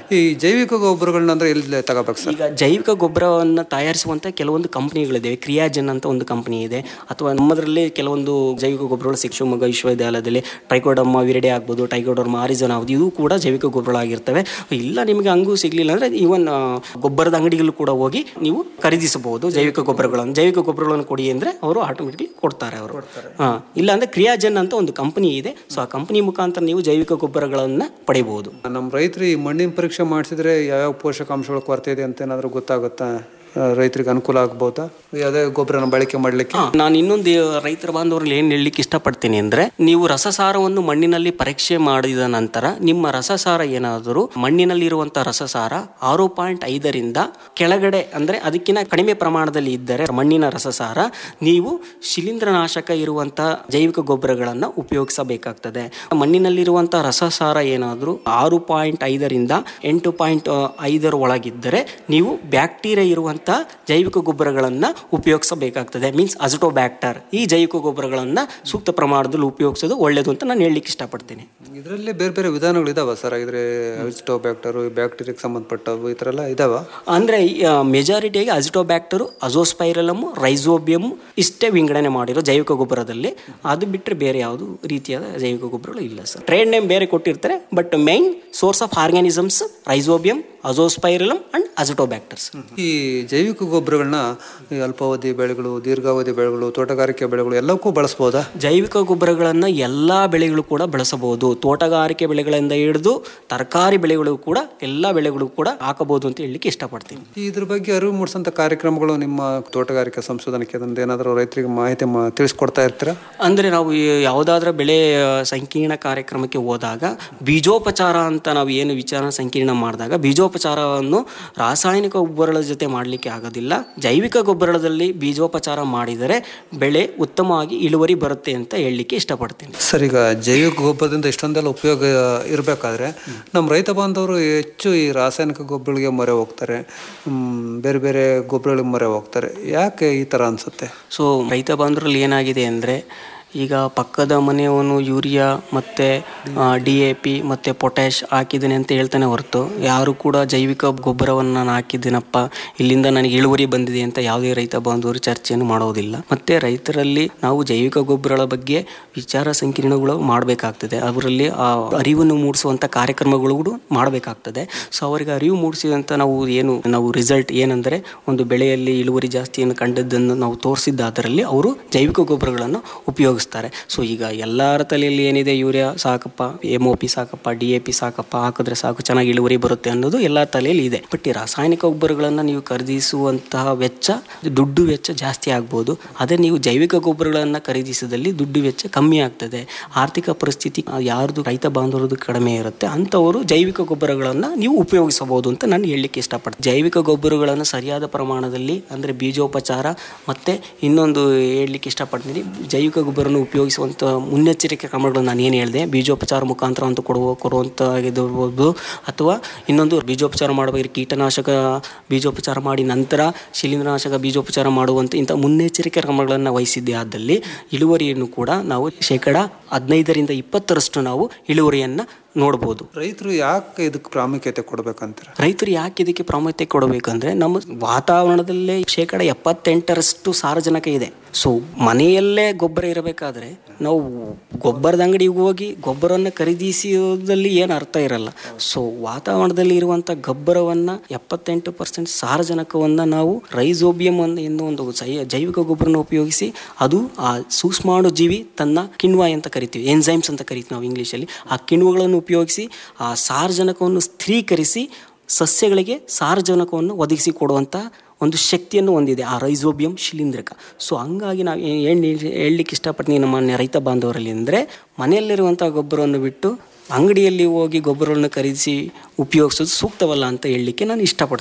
ಈ ಜೈವಿಕ ಗೊಬ್ಬರಗಳನ್ನ ಅಂದ್ರೆ ಎಲ್ಲಿ ತಗೋಬೇಕು ಸರ್ ಈಗ ಜೈವಿಕ ಗೊಬ್ಬರವನ್ನು ತಯಾರಿಸುವಂತ ಕೆಲವೊಂದು ಕಂಪನಿಗಳಿವೆ ಕ್ರಿಯಾಜನ್ ಅಂತ ಒಂದು ಕಂಪನಿ ಇದೆ ಅಥವಾ ನಮ್ಮದರಲ್ಲಿ ಕೆಲವೊಂದು ಜೈವಿಕ ಗೊಬ್ಬರಗಳು ಸಿಕ್ ಶಿವಮೊಗ್ಗ ವಿಶ್ವವಿದ್ಯಾಲಯದಲ್ಲಿ ಟ್ರೈಕೋಡರ್ಮ ವಿರಿಡೆ ಆಗ್ಬೋದು ಟ್ರೈಕೋಡರ್ಮ ಆರಿಜನ್ ಆಗ್ಬೋದು ಇವು ಕೂಡ ಜೈವಿಕ ಗೊಬ್ಬರಗಳಾಗಿರ್ತವೆ ಇಲ್ಲ ನಿಮಗೆ ಹಂಗೂ ಸಿಗ್ಲಿಲ್ಲ ಅಂದ್ರೆ ಈವನ್ ಗೊಬ್ಬರದ ಅಂಗಡಿಗಳು ಕೂಡ ಹೋಗಿ ನೀವು ಖರೀದಿಸಬಹುದು ಜೈವಿಕ ಗೊಬ್ಬರಗಳನ್ನು ಜೈವಿಕ ಗೊಬ್ಬರಗಳನ್ನು ಕೊಡಿ ಅಂದ್ರೆ ಅವರು ಆಟೋಮೆಟಿಕ್ಲಿ ಕೊಡ್ತಾರೆ ಅವರು ಹಾ ಇಲ್ಲ ಅಂದ್ರೆ ಕ್ರಿಯಾಜನ್ ಅಂತ ಒಂದು ಕಂಪನಿ ಇದೆ ಸೊ ಆ ಕಂಪನಿ ಮುಖಾಂತರ ನೀವು ಜೈವಿಕ ಗೊಬ್ಬರಗಳನ್ನ ಪಡೆಯಬಹುದು ನಮ್ಮ ರೈತರು ಈ ಮಣ್ಣಿನ ಪರೀಕ್ಷೆ ಮಾಡಿಸಿದ್ರೆ ಯಾವ್ಯಾವ ಪೋಷಕಾಂಶಗಳ ಕೊರತೆ ಇದೆ ಅಂತ ಏನಾದರೂ ಗೊತ್ತಾಗುತ್ತಾ ಆ, ರೈತರಿಗೆ ಅನುಕೂಲ ಆಗ್ಬೋದಾ ಯಾವುದೇ ಗೊಬ್ಬರನ ಬಳಕೆ ಮಾಡಲಿಕ್ಕೆ ನಾನು ಇನ್ನೊಂದು ರೈತರ ಬಾಂಧವರಲ್ಲಿ ಏನು ಹೇಳಲಿಕ್ಕೆ ಇಷ್ಟಪಡ್ತೀನಿ ಅಂದ್ರೆ ನೀವು ರಸಸಾರವನ್ನು ಮಣ್ಣಿನಲ್ಲಿ ಪರೀಕ್ಷೆ ಮಾಡಿದ ನಂತರ ನಿಮ್ಮ ರಸಸಾರ ಏನಾದರೂ ಮಣ್ಣಿನಲ್ಲಿರುವಂತಹ ರಸಸಾರ ಆರು ಪಾಯಿಂಟ್ ಐದರಿಂದ ಕೆಳಗಡೆ ಅಂದ್ರೆ ಅದಕ್ಕಿಂತ ಕಡಿಮೆ ಪ್ರಮಾಣದಲ್ಲಿ ಇದ್ದರೆ ಮಣ್ಣಿನ ರಸಸಾರ ನೀವು ಶಿಲೀಂಧ್ರನಾಶಕ ಇರುವಂತಹ ಜೈವಿಕ ಗೊಬ್ಬರಗಳನ್ನು ಉಪಯೋಗಿಸಬೇಕಾಗ್ತದೆ ಮಣ್ಣಿನಲ್ಲಿರುವಂತಹ ರಸಸಾರ ಏನಾದರೂ ಆರು ಪಾಯಿಂಟ್ ಐದರಿಂದ ಎಂಟು ಪಾಯಿಂಟ್ ಐದರ ಒಳಗಿದ್ದರೆ ನೀವು ಬ್ಯಾಕ್ಟೀರಿಯಾ ಇರುವಂತಹ ಜೈವಿಕ ಗೊಬ್ಬರಗಳನ್ನು ಉಪಯೋಗಿಸಬೇಕಾಗ್ತದೆ ಮೀನ್ಸ್ ಅಜಟೋಬ್ಯಾಕ್ಟರ್ ಈ ಜೈವಿಕ ಗೊಬ್ಬರಗಳನ್ನು ಸೂಕ್ತ ಪ್ರಮಾಣದಲ್ಲಿ ಉಪಯೋಗಿಸೋದು ಒಳ್ಳೆಯದು ಅಂತ ನಾನು ಹೇಳಲಿಕ್ಕೆ ಇಷ್ಟಪಡ್ತೀನಿ ಇದರಲ್ಲಿ ಬೇರೆ ಬೇರೆ ವಿಧಾನಗಳು ಇದಾವ ಸರ್ ಇದ್ರೆ ಬ್ಯಾಕ್ಟರು ಬ್ಯಾಕ್ಟೀರಿಯಾಗೆ ಸಂಬಂಧಪಟ್ಟವು ಈ ಥರ ಎಲ್ಲ ಇದಾವ ಅಂದರೆ ಮೆಜಾರಿಟಿಯಾಗಿ ಅಜಿಟೋಬ್ಯಾಕ್ಟರು ಅಜೋಸ್ಪೈರಲಮ್ ರೈಸೋಬಿಯಮ್ ಇಷ್ಟೇ ವಿಂಗಡಣೆ ಮಾಡಿರೋ ಜೈವಿಕ ಗೊಬ್ಬರದಲ್ಲಿ ಅದು ಬಿಟ್ಟರೆ ಬೇರೆ ಯಾವುದು ರೀತಿಯಾದ ಜೈವಿಕ ಗೊಬ್ಬರಗಳು ಇಲ್ಲ ಸರ್ ಟ್ರೇಡ್ ನೇಮ್ ಬೇರೆ ಕೊಟ್ಟಿರ್ತಾರೆ but main source of organisms rhizobium azospirillum and azotobacters ಈ ಜೈವಿಕ ಗೊಬ್ಬರಗಳನ್ನ ಈ ಅಲ್ಪಾವಧಿ ಬೆಳೆಗಳು ದೀರ್ಘಾವಧಿ ಬೆಳೆಗಳು ತೋಟಗಾರಿಕೆ ಬೆಳೆಗಳು ಎಲ್ಲಕ್ಕೂ ಬಳಸ್ಬೋದಾ ಜೈವಿಕ ಗೊಬ್ಬರಗಳನ್ನು ಎಲ್ಲ ಬೆಳೆಗಳು ಕೂಡ ಬಳಸಬಹುದು ತೋಟಗಾರಿಕೆ ಬೆಳೆಗಳಿಂದ ಹಿಡಿದು ತರಕಾರಿ ಬೆಳೆಗಳು ಕೂಡ ಎಲ್ಲ ಬೆಳೆಗಳು ಕೂಡ ಹಾಕಬಹುದು ಅಂತ ಹೇಳಲಿಕ್ಕೆ ಇಷ್ಟಪಡ್ತೀನಿ ಇದ್ರ ಬಗ್ಗೆ ಅರಿವು ಮೂಡಿಸಂತ ಕಾರ್ಯಕ್ರಮಗಳು ನಿಮ್ಮ ತೋಟಗಾರಿಕೆ ಸಂಶೋಧನಾ ಕೇಂದ್ರದಿಂದ ಏನಾದರೂ ರೈತರಿಗೆ ಮಾಹಿತಿ ಮ- ತಿಳಿಸ್ಕೊಡ್ತಾ ಇರ್ತೀರಾ ಅಂದರೆ ನಾವು ಈ ಯಾವುದಾದ್ರೂ ಬೆಳೆ ಆ, ಸಂಕೀರ್ಣ ಕಾರ್ಯಕ್ರಮಕ್ಕೆ ಹೋದಾಗ ಬೀಜೋಪಚಾರ ಅಂತ ನಾವು ಏನು ವಿಚಾರ ಸಂಕೀರ್ಣ ಮಾಡಿದಾಗ ಬೀಜೋಪಚಾರವನ್ನು ರಾಸಾಯನಿಕ ಗೊಬ್ಬರಗಳ ಜೊತೆ ಮಾಡಲಿಕ್ಕೆ ಆಗೋದಿಲ್ಲ ಜೈವಿಕ ಗೊಬ್ಬರದಲ್ಲಿ ಬೀಜೋಪಚಾರ ಮಾಡಿದರೆ ಬೆಳೆ ಉತ್ತಮವಾಗಿ ಇಳುವರಿ ಬರುತ್ತೆ ಅಂತ ಹೇಳಲಿಕ್ಕೆ ಇಷ್ಟಪಡ್ತೀನಿ ಸರ್ ಈಗ ಜೈವಿಕ ಗೊಬ್ಬರದಿಂದ ಇಷ್ಟೊಂದೆಲ್ಲ ಉಪಯೋಗ ಇರಬೇಕಾದ್ರೆ ನಮ್ಮ ರೈತ ಬಾಂಧವರು ಹೆಚ್ಚು ಈ ರಾಸಾಯನಿಕ ಗೊಬ್ಬರಗಳಿಗೆ ಮೊರೆ ಹೋಗ್ತಾರೆ ಹ್ಮ್, ಬೇರೆ ಬೇರೆ ಗೊಬ್ಬರಗಳಿಗೆ ಮೊರೆ ಹೋಗ್ತಾರೆ ಯಾಕೆ ಈ ಥರ ಅನಿಸುತ್ತೆ ಸೊ ರೈತ ಬಾಂಧವರಲ್ಲಿ ಏನಾಗಿದೆ ಅಂದರೆ ಈಗ ಪಕ್ಕದ ಮನೆಯವನು ಯೂರಿಯಾ ಮತ್ತು ಡಿ ಎ ಪಿ ಮತ್ತು ಪೊಟ್ಯಾಶ್ ಹಾಕಿದ್ದೇನೆ ಅಂತ ಹೇಳ್ತಾನೆ ಹೊರತು ಯಾರು ಕೂಡ ಜೈವಿಕ ಗೊಬ್ಬರವನ್ನು ನಾನು ಹಾಕಿದ್ದೀನಪ್ಪ ಇಲ್ಲಿಂದ ನನಗೆ ಇಳುವರಿ ಬಂದಿದೆ ಅಂತ ಯಾವುದೇ ರೈತ ಬಾಂಧವರು ಚರ್ಚೆಯನ್ನು ಮಾಡೋದಿಲ್ಲ ಮತ್ತು ರೈತರಲ್ಲಿ ನಾವು ಜೈವಿಕ ಗೊಬ್ಬರಗಳ ಬಗ್ಗೆ ವಿಚಾರ ಸಂಕಿರಣಗಳು ಮಾಡಬೇಕಾಗ್ತದೆ ಅವರಲ್ಲಿ ಆ ಅರಿವನ್ನು ಮೂಡಿಸುವಂಥ ಕಾರ್ಯಕ್ರಮಗಳು ಕೂಡ ಮಾಡಬೇಕಾಗ್ತದೆ ಸೊ ಅವರಿಗೆ ಅರಿವು ಮೂಡಿಸಿದಂಥ ನಾವು ಏನು ನಾವು ರಿಸಲ್ಟ್ ಏನಂದರೆ ಒಂದು ಬೆಳೆಯಲ್ಲಿ ಇಳುವರಿ ಜಾಸ್ತಿಯನ್ನು ಕಂಡದ್ದನ್ನು ನಾವು ತೋರಿಸಿದ್ದಾದರಲ್ಲಿ ಅವರು ಜೈವಿಕ ಗೊಬ್ಬರಗಳನ್ನು ಉಪಯೋಗಿಸ್ತಾರೆ ಸೊ ಈಗ ಎಲ್ಲರ ತಲೆಯಲ್ಲಿ ಏನಿದೆ ಯೂರಿಯಾ ಸಾಕಪ್ಪ ಎಮ್ ಒ ಪಿ ಸಾಕಪ್ಪ ಡಿ ಎ ಪಿ ಸಾಕಪ್ಪ ಹಾಕಿದ್ರೆ ಸಾಕು ಚೆನ್ನಾಗಿ ಇಳುವರಿ ಬರುತ್ತೆ ಅನ್ನೋದು ಎಲ್ಲ ತಲೆಯಲ್ಲಿ ಇದೆ ಬಟ್ ಈ ರಾಸಾಯನಿಕ ಗೊಬ್ಬರಗಳನ್ನು ನೀವು ಖರೀದಿಸುವಂತಹ ವೆಚ್ಚ ದುಡ್ಡು ವೆಚ್ಚ ಜಾಸ್ತಿ ಆಗ್ಬೋದು ಅದೇ ನೀವು ಜೈವಿಕ ಗೊಬ್ಬರಗಳನ್ನು ಖರೀದಿಸಿದಲ್ಲಿ ದುಡ್ಡು ವೆಚ್ಚ ಕಮ್ಮಿ ಆಗ್ತದೆ ಆರ್ಥಿಕ ಪರಿಸ್ಥಿತಿ ಆ, ಯಾರ್ದು ರೈತ ಬಾಂಧವರದು ಕಡಿಮೆ ಇರುತ್ತೆ ಅಂಥವರು ಜೈವಿಕ ಗೊಬ್ಬರಗಳನ್ನು ನೀವು ಉಪಯೋಗಿಸಬಹುದು ಅಂತ ನಾನು ಹೇಳಲಿಕ್ಕೆ ಇಷ್ಟಪಡ್ತೀನಿ ಜೈವಿಕ ಗೊಬ್ಬರಗಳನ್ನು ಸರಿಯಾದ ಪ್ರಮಾಣದಲ್ಲಿ ಅಂದರೆ ಬೀಜೋಪಚಾರ ಮತ್ತು ಇನ್ನೊಂದು ಹೇಳಲಿಕ್ಕೆ ಇಷ್ಟಪಡ್ತೀನಿ ಜೈವಿಕ ಗೊಬ್ಬರವನ್ನು ಉಪಯೋಗಿಸುವಂಥ ಮುನ್ನೆಚ್ಚರಿಕೆ ಕ್ರಮಗಳು ನಾನು ಏನು ಹೇಳಿದೆ ಬೀಜೋಪಚಾರ ಮುಖಾಂತರ ಅಂತ ಕೊಡುವ ಕೊಡುವಂಥ ಆಗಿರ್ಬೋದು ಅಥವಾ ಇನ್ನೊಂದು ಬೀಜೋಪಚಾರ ಮಾಡಬೇಕಾದ್ರೆ ಕೀಟನಾಶಕ ಬೀಜೋಪಚಾರ ಮಾಡಿ ನಂತರ ಶಿಲೀಂಧ್ರನಾಶಕ ಬೀಜೋಪಚಾರ ಮಾಡುವಂಥ ಇಂಥ ಮುನ್ನೆಚ್ಚರಿಕೆ ಕ್ರಮಗಳನ್ನು ವಹಿಸಿದ್ದೇ ಆದಲ್ಲಿ ಇಳುವರಿಯನ್ನು ಕೂಡ ನಾವು ಶೇಕಡ ಹದಿನೈದರಿಂದ ಇಪ್ಪತ್ತರಷ್ಟು ನಾವು ಇಳುವರಿಯನ್ನು ನೋಡ್ಬೋದು ರೈತರು ಯಾಕೆ ಇದಕ್ಕೆ ಪ್ರಾಮುಖ್ಯತೆ ಕೊಡ್ಬೇಕಂತೀರ ರೈತರು ಯಾಕೆ ಇದಕ್ಕೆ ಪ್ರಾಮುಖ್ಯತೆ ಕೊಡಬೇಕಂದ್ರೆ ನಮ್ಮ ವಾತಾವರಣದಲ್ಲೇ ಶೇಕಡ ಎಪ್ಪತ್ತೆಂಟರಷ್ಟು ಸಾರಜನಕ ಇದೆ ಸೊ ಮನೆಯಲ್ಲೇ ಗೊಬ್ಬರ ಇರಬೇಕಾದ್ರೆ ನಾವು ಗೊಬ್ಬರದ ಅಂಗಡಿಗೆ ಹೋಗಿ ಗೊಬ್ಬರವನ್ನು ಖರೀದಿಸೋದಲ್ಲಿ ಏನು ಅರ್ಥ ಇರಲ್ಲ ಸೊ ವಾತಾವರಣದಲ್ಲಿ ಇರುವಂಥ ಗೊಬ್ಬರವನ್ನು ಎಪ್ಪತ್ತೆಂಟು ಪರ್ಸೆಂಟ್ ಸಾರಜನಕವನ್ನು ನಾವು ರೈಸೋಬಿಯಂ ಅನ್ನು ಎನ್ನುವ ಒಂದು ಜೈ- ಜೈವಿಕ ಗೊಬ್ಬರನ ಉಪಯೋಗಿಸಿ ಅದು ಆ ಸೂಕ್ಷ್ಮಾಣು ಜೀವಿ ತನ್ನ ಕಿಣ್ವ ಅಂತ ಕರಿತೀವಿ ಎನ್ಸೈಮ್ಸ್ ಅಂತ ಕರಿತೀವಿ ನಾವು ಇಂಗ್ಲೀಷಲ್ಲಿ ಆ ಕಿಣ್ವಗಳನ್ನು ಉಪಯೋಗಿಸಿ ಆ ಸಾರಜನಕವನ್ನು ಸ್ಥಿರೀಕರಿಸಿ ಸಸ್ಯಗಳಿಗೆ ಸಾರಜನಕವನ್ನು ಒದಗಿಸಿ ಕೊಡುವಂಥ ಒಂದು ಶಕ್ತಿಯನ್ನು ಹೊಂದಿದೆ ಆ ರೈಸೋಬಿಯಂ ಶಿಲೀಂಧ್ರಕ ಸೊ ಹಂಗಾಗಿ ನಾವು ಏನು ಹೇಳಲಿಕ್ಕೆ ಇಷ್ಟಪಡ್ತೀನಿ ನಮ್ಮ ರೈತ ಬಾಂಧವರಲ್ಲಿ ಅಂದರೆ ಮನೆಯಲ್ಲಿರುವಂಥ ಗೊಬ್ಬರವನ್ನು ಬಿಟ್ಟು ಅಂಗಡಿಯಲ್ಲಿ ಹೋಗಿ ಗೊಬ್ಬರವನ್ನು ಖರೀದಿಸಿ ಉಪಯೋಗಿಸೋದು ಸೂಕ್ತವಲ್ಲ ಅಂತ ಹೇಳಲಿಕ್ಕೆ ನಾನು ಇಷ್ಟಪಡ್ತೇನೆ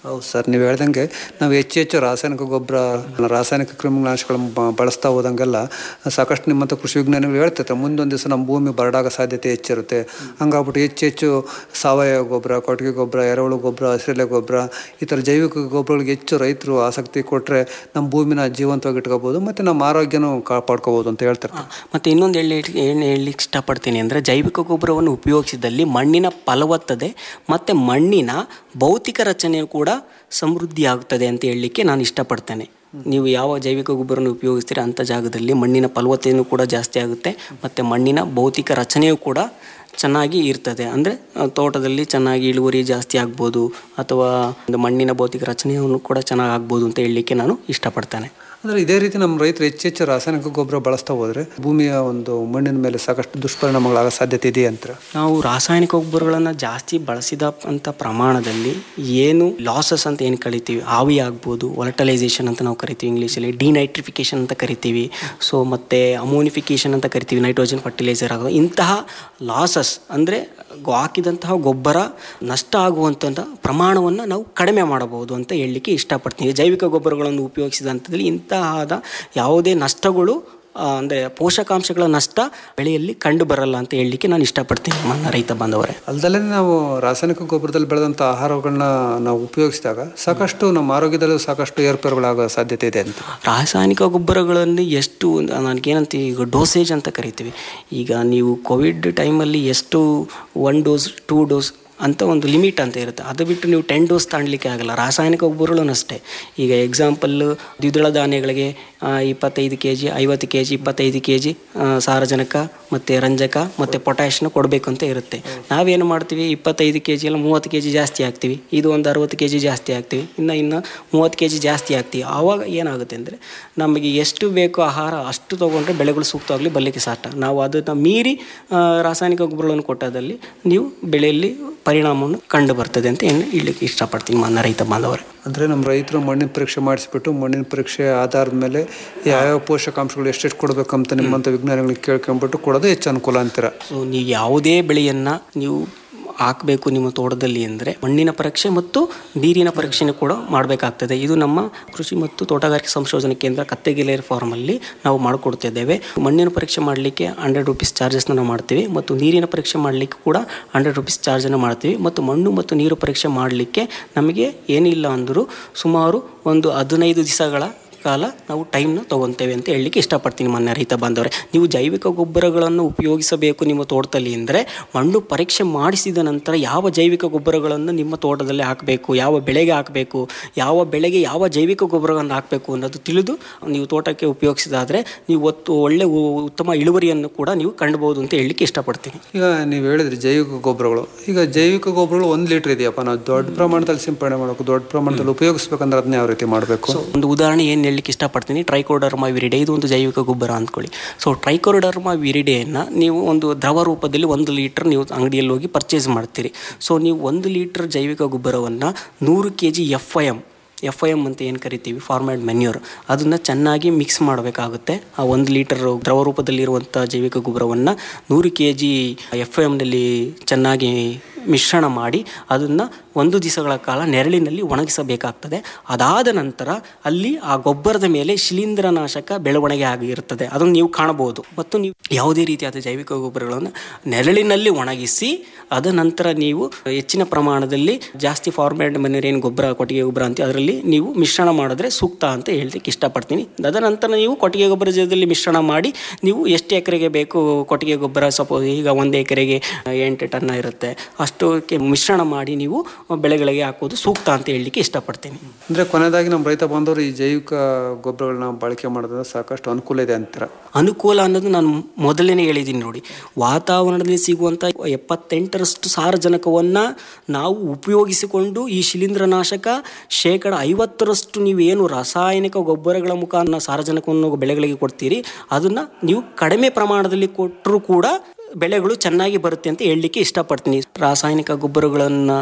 ಹೌದು ಸರ್ ನೀವು ಹೇಳ್ದಂಗೆ ನಾವು ಹೆಚ್ಚು ಹೆಚ್ಚು ರಾಸಾಯನಿಕ ಗೊಬ್ಬರ ರಾಸಾಯನಿಕ ಕ್ರಿಮಿನಾಶಗಳನ್ನು ಬ- ಬಳಸ್ತಾ ಹೋದಂಗೆಲ್ಲ ಸಾಕಷ್ಟು ನಿಮ್ಮಂಥ ಕೃಷಿ ವಿಜ್ಞಾನಿಗಳು ಹೇಳ್ತಿರ್ತಾರೆ ಮುಂದೊಂದು ದಿವಸ ನಮ್ಮ ಭೂಮಿ ಬರಡಾಗ ಸಾಧ್ಯತೆ ಹೆಚ್ಚಿರುತ್ತೆ ಹಂಗಾಗ್ಬಿಟ್ಟು ಹೆಚ್ಚು ಹೆಚ್ಚು ಸಾವಯವ ಗೊಬ್ಬರ ಕೊಟ್ಟಿಗೆ ಗೊಬ್ಬರ ಎರೆಹುಳು ಗೊಬ್ಬರ ಹಸಿರೆಲೆ ಗೊಬ್ಬರ ಈ ಥರ ಜೈವಿಕ ಗೊಬ್ಬರಗಳಿಗೆ ಹೆಚ್ಚು ರೈತರು ಆಸಕ್ತಿ ಕೊಟ್ಟರೆ ನಮ್ಮ ಭೂಮಿನ ಜೀವಂತವಾಗಿ ಇಟ್ಕೋಬೋದು ಮತ್ತು ನಮ್ಮ ಆರೋಗ್ಯನೂ ಕಾಪಾಡ್ಕೋಬೋದು ಅಂತ ಹೇಳ್ತಾರೆ ಮತ್ತು ಇನ್ನೊಂದು ಹೇಳಿ ಏನು ಹೇಳಲಿಕ್ಕೆ ಇಷ್ಟಪಡ್ತೀನಿ ಅಂದರೆ ಜೈವಿಕ ಗೊಬ್ಬರವನ್ನು ಉಪಯೋಗಿಸಿದಲ್ಲಿ ಮಣ್ಣಿನ ಫಲವತ್ತತೆ ಮತ್ತು ಮಣ್ಣಿನ ಭೌತಿಕ ರಚನೆ ಕೂಡ ಸಮೃದ್ಧಿ ಆಗುತ್ತದೆ ಅಂತ ಹೇಳಲಿಕ್ಕೆ ನಾನು ಇಷ್ಟಪಡ್ತೇನೆ ನೀವು ಯಾವ ಜೈವಿಕ ಗೊಬ್ಬರವನ್ನು ಉಪಯೋಗಿಸ್ತೀರ ಅಂಥ ಜಾಗದಲ್ಲಿ ಮಣ್ಣಿನ ಫಲವತ್ತತೆಯೂ ಕೂಡ ಜಾಸ್ತಿ ಆಗುತ್ತೆ ಮತ್ತು ಮಣ್ಣಿನ ಭೌತಿಕ ರಚನೆಯೂ ಕೂಡ ಚೆನ್ನಾಗಿ ಇರ್ತದೆ ಅಂದರೆ ತೋಟದಲ್ಲಿ ಚೆನ್ನಾಗಿ ಇಳುವರಿ ಜಾಸ್ತಿ ಆಗ್ಬೋದು ಅಥವಾ ಒಂದು ಮಣ್ಣಿನ ಭೌತಿಕ ರಚನೆಯನ್ನು ಕೂಡ ಚೆನ್ನಾಗಿ ಆಗ್ಬೋದು ಅಂತ ಹೇಳಲಿಕ್ಕೆ ನಾನು ಇಷ್ಟಪಡ್ತೇನೆ ಅಂದರೆ ಇದೇ ರೀತಿ ನಮ್ಮ ರೈತರು ಹೆಚ್ಚು ಹೆಚ್ಚು ರಾಸಾಯನಿಕ ಗೊಬ್ಬರ ಬಳಸ್ತಾ ಹೋದರೆ ಭೂಮಿಯ ಒಂದು ಮಣ್ಣಿನ ಮೇಲೆ ಸಾಕಷ್ಟು ದುಷ್ಪರಿಣಾಮಗಳಾಗೋ ಸಾಧ್ಯತೆ ಇದೆ ಅಂತ ನಾವು ರಾಸಾಯನಿಕ ಗೊಬ್ಬರಗಳನ್ನು ಜಾಸ್ತಿ ಬಳಸಿದ ಅಂತ ಪ್ರಮಾಣದಲ್ಲಿ ಏನು ಲಾಸಸ್ ಅಂತ ಏನು ಕರಿತೀವಿ ಆವಿ ಆಗ್ಬೋದು ವೊಲಟಲೈಸೇಷನ್ ಅಂತ ನಾವು ಕರಿತೀವಿ ಇಂಗ್ಲೀಷಲ್ಲಿ ಡಿನೈಟ್ರಿಫಿಕೇಶನ್ ಅಂತ ಕರಿತೀವಿ ಸೊ ಮತ್ತು ಅಮೋನಿಫಿಕೇಶನ್ ಅಂತ ಕರಿತೀವಿ ನೈಟ್ರೋಜನ್ ಫರ್ಟಿಲೈಸರ್ ಆಗೋದು ಇಂತಹ ಲಾಸಸ್ ಅಂದರೆ ಹಾಕಿದಂತಹ ಗೊಬ್ಬರ ನಷ್ಟ ಆಗುವಂಥ ಪ್ರಮಾಣವನ್ನು ನಾವು ಕಡಿಮೆ ಮಾಡಬಹುದು ಅಂತ ಹೇಳಲಿಕ್ಕೆ ಇಷ್ಟಪಡ್ತೀನಿ ಜೈವಿಕ ಗೊಬ್ಬರಗಳನ್ನು ಉಪಯೋಗಿಸಿದಂಥದ್ದಲ್ಲಿ ಇಂತಹದ ಯಾವುದೇ ನಷ್ಟಗಳು ಅಂದರೆ ಪೋಷಕಾಂಶಗಳ ನಷ್ಟ ಬೆಳೆಯಲ್ಲಿ ಕಂಡು ಬರಲ್ಲ ಅಂತ ಹೇಳಲಿಕ್ಕೆ ನಾನು ಇಷ್ಟಪಡ್ತೀನಿ ನನ್ನ ರೈತ ಬಾಂಧವರೇ ಅಲ್ದಲ್ಲೇ ನಾವು ರಾಸಾಯನಿಕ ಗೊಬ್ಬರದಲ್ಲಿ ಬೆಳೆದಂಥ ಆಹಾರಗಳನ್ನ ನಾವು ಉಪಯೋಗಿಸಿದಾಗ ಸಾಕಷ್ಟು ನಮ್ಮ ಆರೋಗ್ಯದಲ್ಲೂ ಸಾಕಷ್ಟು ಏರ್ಪೇರುಗಳಾಗೋ ಸಾಧ್ಯತೆ ಇದೆ ಅಂತ ರಾಸಾಯನಿಕ ಗೊಬ್ಬರಗಳನ್ನು ಎಷ್ಟು ನನಗೇನಂತ ಈಗ ಡೋಸೇಜ್ ಅಂತ ಕರಿತೀವಿ ಈಗ ನೀವು ಕೋವಿಡ್ ಟೈಮಲ್ಲಿ ಎಷ್ಟು ಒನ್ ಡೋಸ್ ಟೂ ಡೋಸ್ ಅಂತ ಒಂದು ಲಿಮಿಟ್ ಅಂತ ಇರುತ್ತೆ ಅದು ಬಿಟ್ಟು ನೀವು ಟೆನ್ ಡೋಸ್ ತಾಂಡಲಿಕ್ಕೆ ಆಗಲ್ಲ ರಾಸಾಯನಿಕ ಗೊಬ್ಬರಗಳು ಅಷ್ಟೇ ಈಗ ಎಕ್ಸಾಂಪಲ್ ದ್ವಿದಳ ಧಾನ್ಯಗಳಿಗೆ ಆ, ಇಪ್ಪತ್ತೈದು ಕೆ ಜಿ ಐವತ್ತು ಕೆ ಜಿ ಇಪ್ಪತ್ತೈದು ಕೆ ಜಿ ಸಾರಜನಕ ಮತ್ತು ರಂಜಕ ಮತ್ತು ಪೊಟ್ಯಾಶ್ನ ಕೊಡಬೇಕು ಅಂತ ಇರುತ್ತೆ ನಾವೇನು ಮಾಡ್ತೀವಿ ಇಪ್ಪತ್ತೈದು ಕೆ ಜಿ ಎಲ್ಲ ಮೂವತ್ತು ಕೆ ಜಿ ಜಾಸ್ತಿ ಹಾಕ್ತೀವಿ ಇದು ಒಂದು ಅರವತ್ತು ಕೆ ಜಿ ಜಾಸ್ತಿ ಹಾಕ್ತೀವಿ ಇನ್ನು ಇನ್ನು ಮೂವತ್ತು ಕೆ ಜಿ ಜಾಸ್ತಿ ಹಾಕ್ತೀವಿ ಆವಾಗ ಏನಾಗುತ್ತೆ ಅಂದರೆ ನಮಗೆ ಎಷ್ಟು ಬೇಕೋ ಆಹಾರ ಅಷ್ಟು ತೊಗೊಂಡ್ರೆ ಬೆಳೆಗಳು ಸೂಕ್ತವಾಗಲಿ ಬರಲಿಕ್ಕೆ ಸಾಧ್ಯ ನಾವು ಅದನ್ನು ಮೀರಿ ಆ, ರಾಸಾಯನಿಕ ಗೊಬ್ಬರಗಳನ್ನು ಕೊಟ್ಟದಲ್ಲಿ ನೀವು ಬೆಳೆಯಲ್ಲಿ ಪರಿಣಾಮವನ್ನು ಕಂಡು ಬರ್ತದೆ ಅಂತ ಏನು ಹೇಳಲಿಕ್ಕೆ ಇಷ್ಟಪಡ್ತೀನಿ ನನ್ನ ರೈತ ಬಾಂಧವರೇ ಅಂದರೆ ನಮ್ಮ ರೈತರು ಮಣ್ಣಿನ ಪರೀಕ್ಷೆ ಮಾಡಿಸ್ಬಿಟ್ಟು ಮಣ್ಣಿನ ಪರೀಕ್ಷೆ ಆಧಾರದ ಮೇಲೆ ಯಾವ್ಯಾವ ಪೋಷಕಾಂಶಗಳು ಎಷ್ಟೆಷ್ಟು ಕೊಡಬೇಕಂತ ನಿಮ್ಮಂಥ ವಿಜ್ಞಾನಿಗಳಿಗೆ ಕೇಳ್ಕೊಂಬಿಟ್ಟು ಕೊಡೋದು ಹೆಚ್ಚು ಅನುಕೂಲ ಅಂತೀರ ಸೊ ನೀವು ಯಾವುದೇ ಬೆಳೆಯನ್ನು ನೀವು ಹಾಕಬೇಕು ನಿಮ್ಮ ತೋಟದಲ್ಲಿ ಅಂದರೆ ಮಣ್ಣಿನ ಪರೀಕ್ಷೆ ಮತ್ತು ನೀರಿನ ಪರೀಕ್ಷೆನೂ ಕೂಡ ಮಾಡಬೇಕಾಗ್ತದೆ ಇದು ನಮ್ಮ ಕೃಷಿ ಮತ್ತು ತೋಟಗಾರಿಕೆ ಸಂಶೋಧನಾ ಕೇಂದ್ರ ಕತ್ತೆಗೆಲೇರ್ ಫಾರ್ಮಲ್ಲಿ ನಾವು ಮಾಡಿಕೊಡ್ತಿದ್ದೇವೆ ಮಣ್ಣಿನ ಪರೀಕ್ಷೆ ಮಾಡಲಿಕ್ಕೆ ಹಂಡ್ರೆಡ್ ರುಪೀಸ್ ಚಾರ್ಜಸ್ನ ನಾವು ಮಾಡ್ತೀವಿ ಮತ್ತು ನೀರಿನ ಪರೀಕ್ಷೆ ಮಾಡಲಿಕ್ಕೆ ಕೂಡ ಹಂಡ್ರೆಡ್ ರುಪೀಸ್ ಚಾರ್ಜನ್ನು ಮಾಡ್ತೀವಿ ಮತ್ತು ಮಣ್ಣು ಮತ್ತು ನೀರು ಪರೀಕ್ಷೆ ಮಾಡಲಿಕ್ಕೆ ನಮಗೆ ಏನಿಲ್ಲ ಅಂದರೂ ಸುಮಾರು ಒಂದು ಹದಿನೈದು ದಿವಸಗಳ ಕಾಲ ನಾವು ಟೈಮ್ನ ತೊಗೊತೇವೆ ಅಂತ ಹೇಳಲಿಕ್ಕೆ ಇಷ್ಟಪಡ್ತೀನಿ ಮಾನ್ಯ ರೈತ ಬಾಂಧವರೇ ನೀವು ಜೈವಿಕ ಗೊಬ್ಬರಗಳನ್ನು ಉಪಯೋಗಿಸಬೇಕು ನಿಮ್ಮ ತೋಟದಲ್ಲಿ ಅಂದರೆ ಮಣ್ಣು ಪರೀಕ್ಷೆ ಮಾಡಿಸಿದ ನಂತರ ಯಾವ ಜೈವಿಕ ಗೊಬ್ಬರಗಳನ್ನು ನಿಮ್ಮ ತೋಟದಲ್ಲಿ ಹಾಕಬೇಕು ಯಾವ ಬೆಳೆಗೆ ಹಾಕಬೇಕು ಯಾವ ಬೆಳೆಗೆ ಯಾವ ಜೈವಿಕ ಗೊಬ್ಬರವನ್ನು ಹಾಕಬೇಕು ಅನ್ನೋದು ತಿಳಿದು ನೀವು ತೋಟಕ್ಕೆ ಉಪಯೋಗಿಸಿದಾದರೆ ನೀವು ಒತ್ತು ಒಳ್ಳೆ ಉ- ಉತ್ತಮ ಇಳುವರಿಯನ್ನು ಕೂಡ ನೀವು ಕಂಡುಬಹುದು ಅಂತ ಹೇಳಲಿಕ್ಕೆ ಇಷ್ಟಪಡ್ತೀನಿ ಈಗ ನೀವು ಹೇಳಿದ್ರಿ ಜೈವಿಕ ಗೊಬ್ಬರಗಳು ಈಗ ಜೈವಿಕ ಗೊಬ್ಬರಗಳು ಒಂದು ಲೀಟ್ರ್ ಇದೆಯಪ್ಪ ನಾವು ದೊಡ್ಡ ಪ್ರಮಾಣದಲ್ಲಿ ಸಿಂಪಡಣೆ ಮಾಡಬೇಕು ದೊಡ್ಡ ಪ್ರಮಾಣದಲ್ಲಿ ಉಪಯೋಗಿಸ್ಬೇಕಂದ್ರೆ ಅದನ್ನ ಯಾವ ರೀತಿ ಮಾಡಬೇಕು ಒಂದು ಉದಾಹರಣೆ ಏನು ಹೇಳಲಿಕ್ಕೆ ಇಷ್ಟಪಡ್ತೀನಿ ಟ್ರೈಕೋಡರ್ಮಾ ವಿರಿಡೆ ಇದು ಒಂದು ಜೈವಿಕ ಗೊಬ್ಬರ ಅಂದ್ಕೊಳ್ಳಿ ಸೊ ಟ್ರೈಕೋಡರ್ಮಾ ವಿರಿಡೆಯನ್ನು ನೀವು ಒಂದು ದ್ರವ ರೂಪದಲ್ಲಿ ಒಂದು ಲೀಟರ್ ನೀವು ಅಂಗಡಿಯಲ್ಲಿ ಹೋಗಿ ಪರ್ಚೇಸ್ ಮಾಡ್ತೀರಿ ಸೊ ನೀವು ಒಂದು ಲೀಟರ್ ಜೈವಿಕ ಗೊಬ್ಬರವನ್ನು ನೂರು K G F I M F I M ಅಂತ ಏನು ಕರಿತೀವಿ ಫಾರ್ಮ್ಯಾಡ್ ಮೆನ್ಯೂರ್ ಅದನ್ನು ಚೆನ್ನಾಗಿ ಮಿಕ್ಸ್ ಮಾಡಬೇಕಾಗುತ್ತೆ ಆ ಒಂದು ಲೀಟರ್ ದ್ರವ ರೂಪದಲ್ಲಿರುವಂಥ ಜೈವಿಕ ಗೊಬ್ಬರವನ್ನು ನೂರು ಕೆ ಜಿ ಎಫ್ ಐ ಎಮ್ನಲ್ಲಿ ಚೆನ್ನಾಗಿ ಮಿಶ್ರಣ ಮಾಡಿ ಅದನ್ನು ಒಂದು ದಿವಸಗಳ ಕಾಲ ನೆರಳಿನಲ್ಲಿ ಒಣಗಿಸಬೇಕಾಗ್ತದೆ ಅದಾದ ನಂತರ ಅಲ್ಲಿ ಆ ಗೊಬ್ಬರದ ಮೇಲೆ ಶಿಲೀಂಧ್ರನಾಶಕ ಬೆಳವಣಿಗೆ ಆಗಿರುತ್ತದೆ ಅದನ್ನು ನೀವು ಕಾಣಬಹುದು ಮತ್ತು ನೀವು ಯಾವುದೇ ರೀತಿಯಾದ ಜೈವಿಕ ಗೊಬ್ಬರಗಳನ್ನು ನೆರಳಿನಲ್ಲಿ ಒಣಗಿಸಿ ಅದ ನಂತರ ನೀವು ಹೆಚ್ಚಿನ ಪ್ರಮಾಣದಲ್ಲಿ ಜಾಸ್ತಿ ಫಾರ್ಮ್ಯಾಡ್ ಮನೆಯರ್ ಏನು ಗೊಬ್ಬರ ಕೊಟ್ಟಿಗೆ ಗೊಬ್ಬರ ಅಂತ ಅದರಲ್ಲಿ ನೀವು ಮಿಶ್ರಣ ಮಾಡಿದ್ರೆ ಸೂಕ್ತ ಅಂತ ಹೇಳಲಿಕ್ಕೆ ಇಷ್ಟಪಡ್ತೀನಿ ಅದ ನಂತರ ನೀವು ಕೊಟ್ಟಿಗೆ ಗೊಬ್ಬರ ಜೊತೆಯಲ್ಲಿ ಮಿಶ್ರಣ ಮಾಡಿ ನೀವು ಎಷ್ಟು ಎಕರೆಗೆ ಬೇಕು ಕೊಟ್ಟಿಗೆ ಗೊಬ್ಬರ ಸಪೋಸ್ ಈಗ ಒಂದು ಎಕರೆಗೆ ಎಂಟು ಟನ್ ಇರುತ್ತೆ ಅಷ್ಟಕ್ಕೆ ಮಿಶ್ರಣ ಮಾಡಿ ನೀವು ಬೆಳೆಗಳಿಗೆ ಹಾಕೋದು ಸೂಕ್ತ ಅಂತ ಹೇಳಲಿಕ್ಕೆ ಇಷ್ಟಪಡ್ತೀನಿ ಅಂದರೆ ಕೊನೆಯದಾಗಿ ನಮ್ಮ ರೈತ ಬಾಂಧವರು ಈ ಜೈವಿಕ ಗೊಬ್ಬರಗಳನ್ನ ಬಳಕೆ ಮಾಡೋದ್ರಿಂದ ಸಾಕಷ್ಟು ಅನುಕೂಲ ಇದೆ ಅಂತೀರ ಅನುಕೂಲ ಅನ್ನೋದು ನಾನು ಮೊದಲೇ ಹೇಳಿದ್ದೀನಿ ನೋಡಿ ವಾತಾವರಣದಲ್ಲಿ ಸಿಗುವಂಥ ಎಪ್ಪತ್ತೆಂಟರಷ್ಟು ಸಾರಜನಕವನ್ನು ನಾವು ಉಪಯೋಗಿಸಿಕೊಂಡು ಈ ಶಿಲೀಂಧ್ರನಾಶಕ ಶೇಕಡ ಐವತ್ತರಷ್ಟು ನೀವೇನು ರಾಸಾಯನಿಕ ಗೊಬ್ಬರಗಳ ಮುಖಾಂತರ ಸಾರಜನಕವನ್ನು ಬೆಳೆಗಳಿಗೆ ಕೊಡ್ತೀರಿ ಅದನ್ನು ನೀವು ಕಡಿಮೆ ಪ್ರಮಾಣದಲ್ಲಿ ಕೊಟ್ಟರೂ ಕೂಡ ಬೆಳೆಗಳು ಚೆನ್ನಾಗಿ ಬರುತ್ತೆ ಅಂತ ಹೇಳಲಿಕ್ಕೆ ಇಷ್ಟಪಡ್ತೀನಿ ರಾಸಾಯನಿಕ ಗೊಬ್ಬರಗಳನ್ನು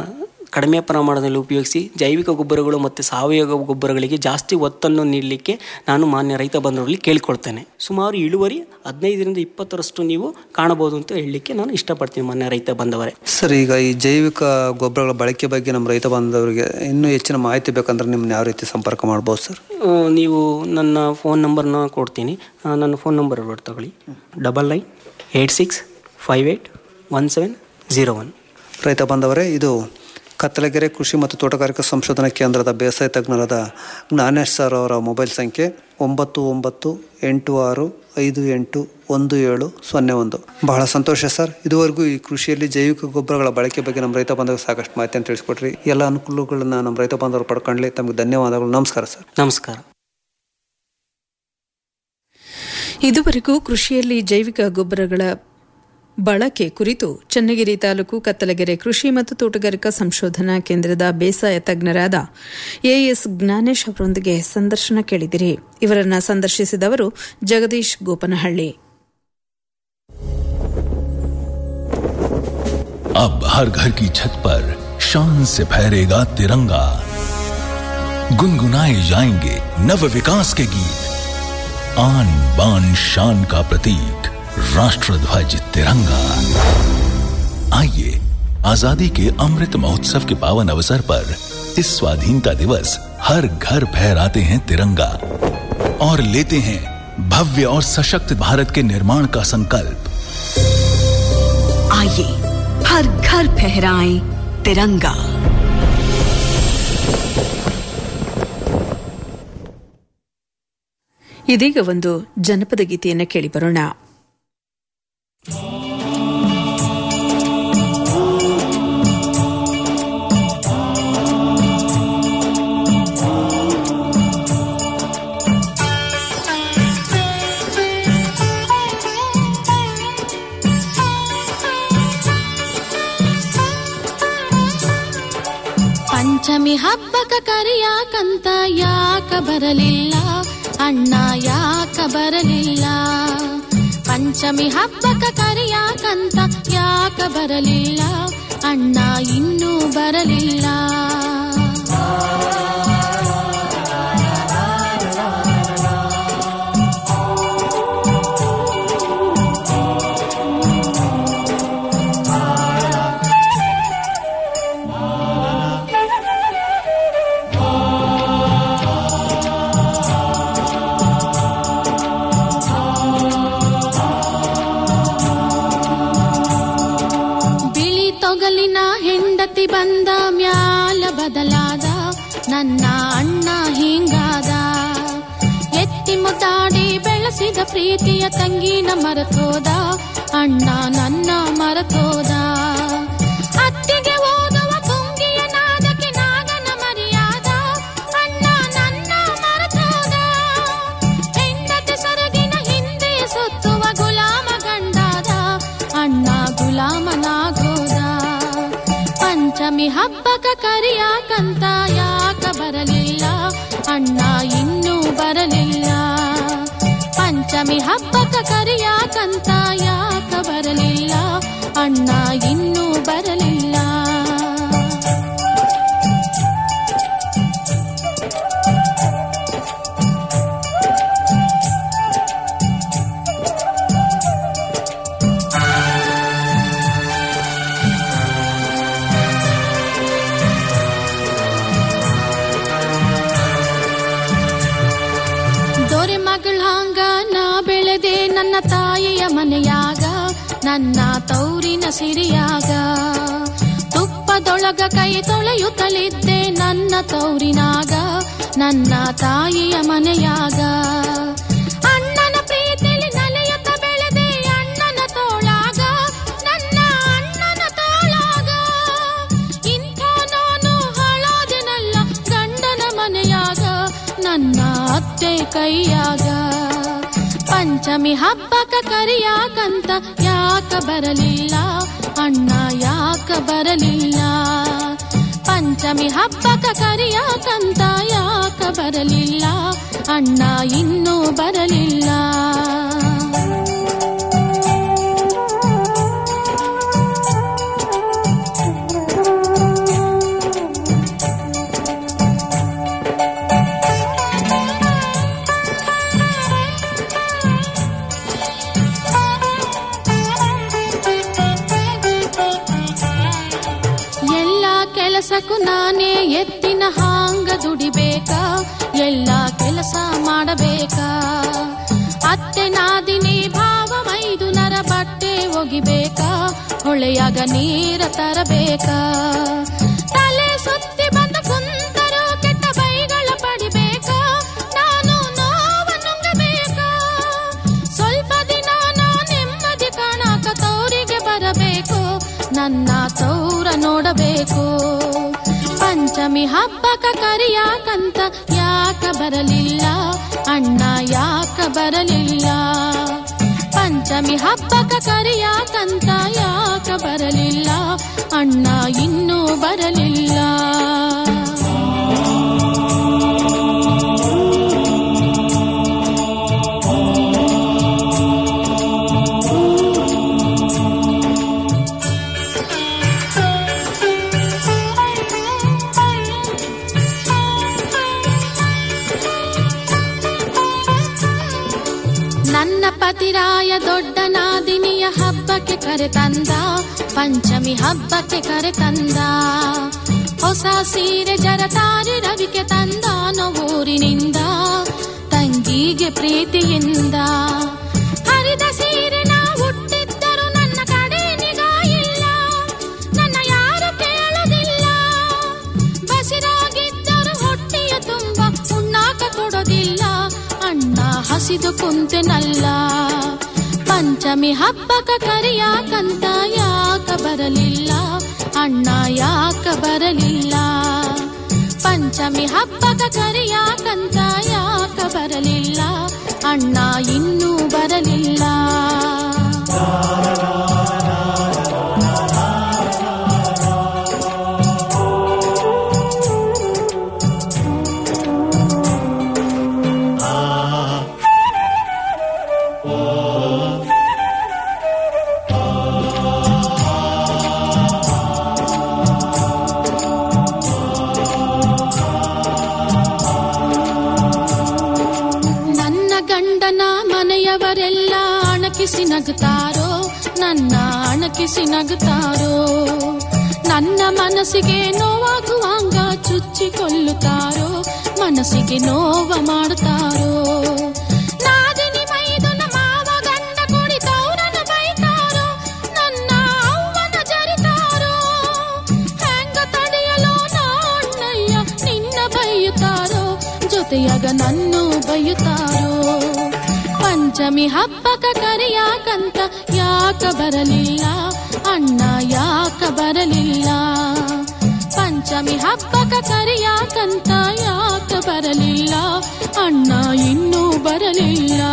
ಕಡಿಮೆ ಪ್ರಮಾಣದಲ್ಲಿ ಉಪಯೋಗಿಸಿ ಜೈವಿಕ ಗೊಬ್ಬರಗಳು ಮತ್ತು ಸಾವಯವ ಗೊಬ್ಬರಗಳಿಗೆ ಜಾಸ್ತಿ ಒತ್ತನ್ನು ನೀಡಲಿಕ್ಕೆ ನಾನು ಮಾನ್ಯ ರೈತ ಬಂಧುಗಳಲ್ಲಿ ಕೇಳಿಕೊಳ್ತೇನೆ ಸುಮಾರು ಇಳುವರಿ ಹದಿನೈದರಿಂದ ಇಪ್ಪತ್ತರಷ್ಟು ನೀವು ಕಾಣಬಹುದು ಅಂತ ಹೇಳಲಿಕ್ಕೆ ನಾನು ಇಷ್ಟಪಡ್ತೀನಿ ಮಾನ್ಯ ರೈತ ಬಂದವರೇ ಸರ್ ಈಗ ಈ ಜೈವಿಕ ಗೊಬ್ಬರಗಳ ಬಳಕೆ ಬಗ್ಗೆ ನಮ್ಮ ರೈತ ಬಾಂಧವರಿಗೆ ಇನ್ನೂ ಹೆಚ್ಚಿನ ಮಾಹಿತಿ ಬೇಕಂದ್ರೆ ನಿಮ್ಮನ್ನ ಯಾವ ರೀತಿ ಸಂಪರ್ಕ ಮಾಡ್ಬೋದು ಸರ್ ಆ, ನೀವು ನನ್ನ ಫೋನ್ ನಂಬರ್ನ ಕೊಡ್ತೀನಿ ಆ, ನನ್ನ ಫೋನ್ ನಂಬರ್ ನೋಡಿ ತಗೊಳ್ಳಿ double nine eight six five eight one seven zero one ರೈತ ಬಾಂಧವರೇ ಇದು ಕತ್ತಲಗೆರೆ ಕೃಷಿ ಮತ್ತು ತೋಟಗಾರಿಕಾ ಸಂಶೋಧನಾ ಕೇಂದ್ರದ ಬೇಸಾಯ ತಜ್ಞರಾದ ಜ್ಞಾನೇಶ್ ಸರ್ ಅವರ ಮೊಬೈಲ್ ಸಂಖ್ಯೆ ಒಂಬತ್ತು ಒಂಬತ್ತು ಎಂಟು ಆರು ಐದು ಎಂಟು ಒಂದು ಏಳು ಸೊನ್ನೆ ಒಂದು ಬಹಳ ಸಂತೋಷ ಸರ್ ಇದುವರೆಗೂ ಈ ಕೃಷಿಯಲ್ಲಿ ಜೈವಿಕ ಗೊಬ್ಬರಗಳ ಬಳಕೆ ಬಗ್ಗೆ ನಮ್ಮ ರೈತ ಬಾಂಧವರು ಸಾಕಷ್ಟು ಮಾಹಿತಿಯನ್ನು ತಿಳಿಸ್ಕೊಟ್ರಿ ಎಲ್ಲ ಅನುಕೂಲಗಳನ್ನ ನಮ್ಮ ರೈತ ಬಾಂಧವರು ಪಡ್ಕೊಳ್ಳಿ ತಮಗೆ ಧನ್ಯವಾದಗಳು ನಮಸ್ಕಾರ ಸರ್ ನಮಸ್ಕಾರ ಇದುವರೆಗೂ ಕೃಷಿಯಲ್ಲಿ ಜೈವಿಕ ಗೊಬ್ಬರಗಳ ಬಳಕೆ ಕುರಿತು ಚನ್ನಗಿರಿ ತಾಲೂಕು ಕತ್ತಲಗೆರೆ ಕೃಷಿ ಮತ್ತು ತೋಟಗಾರಿಕಾ ಸಂಶೋಧನಾ ಕೇಂದ್ರದ ಬೇಸಾಯ ತಜ್ಞರಾದ ಎಎಸ್ ಜ್ಞಾನೇಶ್ ಅವರೊಂದಿಗೆ ಸಂದರ್ಶನ ಕೇಳಿದಿರಿ ಇವರನ್ನ ಸಂದರ್ಶಿಸಿದವರು ಜಗದೀಶ್ ಗೋಪನಹಳ್ಳಿ अब हर घर की छत पर शान से फहरेगा तिरंगा गुनगुनाए जाएंगे नव विकास के गीत आन बान शान का प्रतीक राष्ट्र ध्वज तिरंगा आइए आजादी के अमृत महोत्सव के पावन अवसर पर इस स्वाधीनता दिवस हर घर फहराते हैं तिरंगा और लेते हैं भव्य और सशक्त भारत के निर्माण का संकल्प आइए हर घर फहराएं तिरंगा ಇದೀಗ ಒಂದು ಜನಪದ ಗೀತೆಯನ್ನು ಕೇಳಿಬರೋಣ ಪಂಚಮಿ ಹಬ್ಬಕ ಕರಿಯಾಕಂತ ಯಾಕ ಬರಲಿಲ್ಲ ಅಣ್ಣ ಯಾಕ ಬರಲಿಲ್ಲ ಪಂಚಮಿ ಹಬ್ಬಕ ಕರಿಯಾಕಂತ ಯಾಕ ಬರಲಿಲ್ಲ ಅಣ್ಣ ಇನ್ನೂ ಬರಲಿಲ್ಲ ಬಿಳಿ ತೊಗಲಿನ ಹೆಂಡತಿ ಬಂದ ಮ್ಯಾಲ ಬದಲಾದ ನನ್ನ ಅಣ್ಣ ಹಿಂಗಾದ ಎತ್ತಿ ಮುದ್ದಾಡಿ ಬೆಳೆಸಿದ ಪ್ರೀತಿಯ ತಂಗಿನ ಮರತೋದ ಅಣ್ಣ ನನ್ನ ಮರತೋದ ಅತ್ತಿಗೆ ಓದುವ ತುಂಗಿಯ ನಾದಕ್ಕೆ ನಾಗನ ಮರಿಯಾದ ಅಣ್ಣ ನನ್ನ ಮರತೋದ ಹೆಂಡತಿ ಸರಗಿನ ಹಿಂದೆ ಸುತ್ತುವ ಗುಲಾಮ ಗಂಡಾದ ಅಣ್ಣ ಗುಲಾಮನಾಗೋದ ಪಂಚಮಿ ಹಬ್ಬಕ ಕರಿಯಾಕಂತ ಯಾಕ ಬರಲಿಲ್ಲ ಅಣ್ಣ ಇನ್ನೂ ಬರಲಿಲ್ಲ ಪಂಚಮಿ ಹಬ್ಬಕ ಕರಿಯಾಕಂತ ಯಾಕ ಬರಲಿಲ್ಲ ಅಣ್ಣ ಇನ್ನೂ ಬರಲಿಲ್ಲ ದೊರೆ ಮಗಳ ಹಂಗ ನಾ ಬೆಳೆದೆ ನನ್ನ ತಾಯಿಯ ಮನೆಯಾಗ ನನ್ನ ತೌರಿನ ಸಿರಿಯಾಗ ತುಪ್ಪದೊಳಗ ಕೈ ತೊಳೆಯುತ್ತಲಿದ್ದೆ ನನ್ನ ತೌರಿನಾಗ ನನ್ನ ತಾಯಿಯ ಮನೆಯಾಗ ಅಣ್ಣನ ಪ್ರೀತಿಲಿ ನಲಿಯುತ್ತ ಬೆಳೆದೆ ಅಣ್ಣನ ತೋಳಾಗ ನನ್ನ ಅಣ್ಣನ ತೋಳಾಗ ಇಂಥ ನಾನು ಹಾಳಾದೆನಲ್ಲ ಗಂಡನ ಮನೆಯಾಗ ನನ್ನ ಅತ್ತೆ ಕೈಯಾಗ ಪಂಚಮಿ ಹಬ್ಬಕ ಕರಿಯಾಕಂತ ಯಾಕ ಬರಲಿಲ್ಲ ಅಣ್ಣ ಯಾಕ ಬರಲಿಲ್ಲ ಪಂಚಮಿ ಹಬ್ಬಕ ಕರಿಯಾಕಂತ ಯಾಕ ಬರಲಿಲ್ಲ ಅಣ್ಣ ಇನ್ನೂ ಬರಲಿಲ್ಲ ಬೆಳಕು ನಾನೇ ಎತ್ತಿನ ಹಾಂಗ ದುಡಿಬೇಕಾ ಎಲ್ಲ ಕೆಲಸ ಮಾಡಬೇಕಾ ಅತ್ತೆ ನಾದಿನಿ ಭಾವ ಮೈದುನರ ಬಟ್ಟೆ ಒಗಿಬೇಕಾ ಹೊಳೆಯಾಗ ನೀರ ತರಬೇಕಾ ತಲೆ ಸುತ್ತಿ ಬಂದ ಕುಂತರು ಕೆಟ್ಟ ಬೈಗಳ ಪಡಿಬೇಕಾ ನಾನು ನೋವ ನುಂಗಬೇಕಾ ಸ್ವಲ್ಪ ದಿನ ನಾ ನೆಮ್ಮದಿ ಕಾಣಾಕ ತೌರಿಗೆ ಬರಬೇಕು ನನ್ನ ತೌರ ನೋಡಬೇಕು ಪಂಚಮಿ ಹಬ್ಬಕ ಕರಿಯಾಕಂತ ಯಾಕ ಬರಲಿಲ್ಲ ಅಣ್ಣ ಯಾಕ ಬರಲಿಲ್ಲ ಪಂಚಮಿ ಹಬ್ಬಕ ಕರಿಯಾಕಂತ ಯಾಕ ಬರಲಿಲ್ಲ ಅಣ್ಣ ಇನ್ನೂ ಬರಲಿಲ್ಲ ನನ್ನ ಪತಿರಾಯ ದೊಡ್ಡ ನಾದಿನಿಯ ಹಬ್ಬಕ್ಕೆ ಕರೆ ತಂದ ಪಂಚಮಿ ಹಬ್ಬಕ್ಕೆ ಕರೆ ತಂದ ಹೊಸ ಸೀರೆ ಜರತಾರಿ ರವಿಕೆ ತಂದಾನೋ ಊರಿನಿಂದ ತಂಗಿಗೆ ಪ್ರೀತಿಯಿಂದ ಹರಿದ ಸೀರೆ ನಾ ಹುಟ್ಟಿದ್ದರು ನನ್ನ ಕಡೆ ನಿಗಾ ಇಲ್ಲ ನನ್ನ ಯಾರು ಕೇಳೋದಿಲ್ಲ ಬಸಿರಾಗಿದ್ದರು ಹೊಟ್ಟೆಯ ತುಂಬ ಉಣ್ಣಾಕ ಕೊಡೋದಿಲ್ಲ ಅಣ್ಣ ಹಸಿದು ಕುಂತೆನಲ್ಲ ಪಂಚಮಿ ಹಬ್ಬಕ ಕರಿಯಾಕಂತ ಯಾಕ ಬರಲಿಲ್ಲ ಅಣ್ಣ ಯಾಕ ಬರಲಿಲ್ಲ ಪಂಚಮಿ ಹಬ್ಬಕ ಕರಿಯಾಕಂತ ಯಾಕ ಬರಲಿಲ್ಲ ಅಣ್ಣ ಇನ್ನೂ ಬರಲಿಲ್ಲ ನನ್ನ ಗಂಡನ ಮನೆಯವರೆಲ್ಲ ಅಣಕಿಸಿ ನಗುತ್ತಾರೋ ನನ್ನ ಅಣಕಿಸಿ ನಗುತ್ತಾರೋ ನನ್ನ ಮನಸ್ಸಿಗೆ ನೋವಾಗುವಂಗ ಚುಚ್ಚಿಕೊಳ್ಳುತ್ತಾರೋ ಮನಸ್ಸಿಗೆ ನೋವ ಮಾಡುತ್ತಾರೋ ನಾದಿನಿ ಮೈದುನ ಮಾವ ಗಂಡ ಕುಡಿತವ್ರನ್ನ ಬೈತಾರೋ ನನ್ನ ಅವ್ವನ ಜರಿತಾರೋ ಹೆಂಗ ತಡೆಯಲು ನಾಣ್ಣಯ್ಯ ನಿನ್ನ ಬೈಯುತ್ತಾರೋ ಜೊತೆಯಾಗ ನನ್ನೂ ಬೈಯುತ್ತಾರೋ ಪಂಚಮಿ ಹಬ್ಬಕ ಕರಿಯಾಕಂತ ಯಾಕ ಬರಲಿಲ್ಲ ಅಣ್ಣ ಯಾಕ ಬರಲಿಲ್ಲ ಪಂಚಮಿ ಹಬ್ಬಕ ಕರಿಯಾಕಂತ ಯಾಕ ಬರಲಿಲ್ಲ ಅಣ್ಣ ಇನ್ನೂ ಬರಲಿಲ್ಲ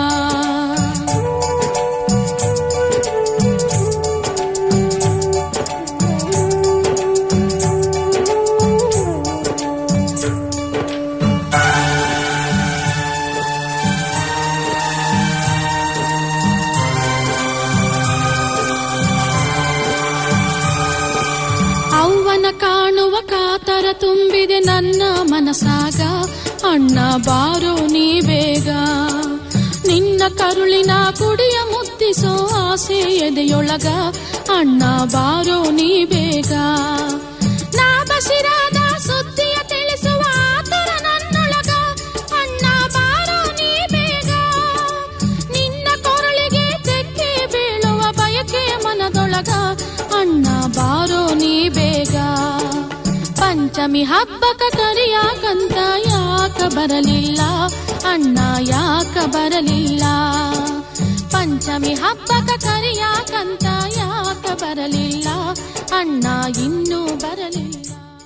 ಅವ್ವನ ಕಾಣುವ ಕಾತರ ತುಂಬಿದೆ ನನ್ನ ಮನಸಾಗ ಅಣ್ಣ ಬಾರೋ ನೀ ಬೇಗ ನಿನ್ನ ಕರುಳಿನ ಕುಡಿಯ ಮುತ್ತಿಸೋ ಆಸೆ ಎದೆಯೊಳಗ ಅಣ್ಣ ಬಾರೋ ನೀ ಬೇಗ ನಾ ಬಸಿರಾದ ಸುದ್ದಿಯ ತಿಳಿಸುವ ಆತುರ ನನ್ನೊಳಗ ಅಣ್ಣ ಬಾರೋ ನೀ ಬೇಗ ನಿನ್ನ ಕೊರಳಿಗೆ ತೆಕ್ಕೆ ಬೀಳುವ ಬಯಕೆ ಮನದೊಳಗ ಅಣ್ಣ ಬಾರೋ ನೀ ಬೇಗ ಪಂಚಮಿ ಹಬ್ಬಕ ಕರಿಯಾಕಂತ ಯಾಕ ಬರಲಿಲ್ಲ ಅಣ್ಣ ಯಾಕ ಬರಲಿಲ್ಲ ಪಂಚಮಿ ಹಬ್ಬಕ ಕರಿಯಾಕಂತ ಯಾಕ ಬರಲಿಲ್ಲ ಅಣ್ಣ ಇನ್ನೂ ಬರಲಿಲ್ಲ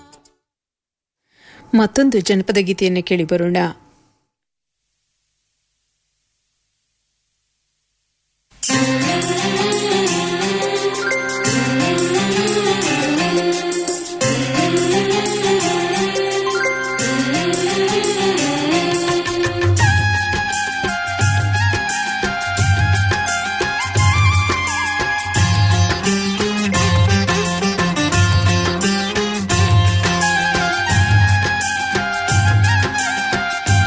ಮತ್ತೊಂದು ಜನಪದ ಗೀತೆಯನ್ನು ಕೇಳಿ ಬರೋಣ ಿ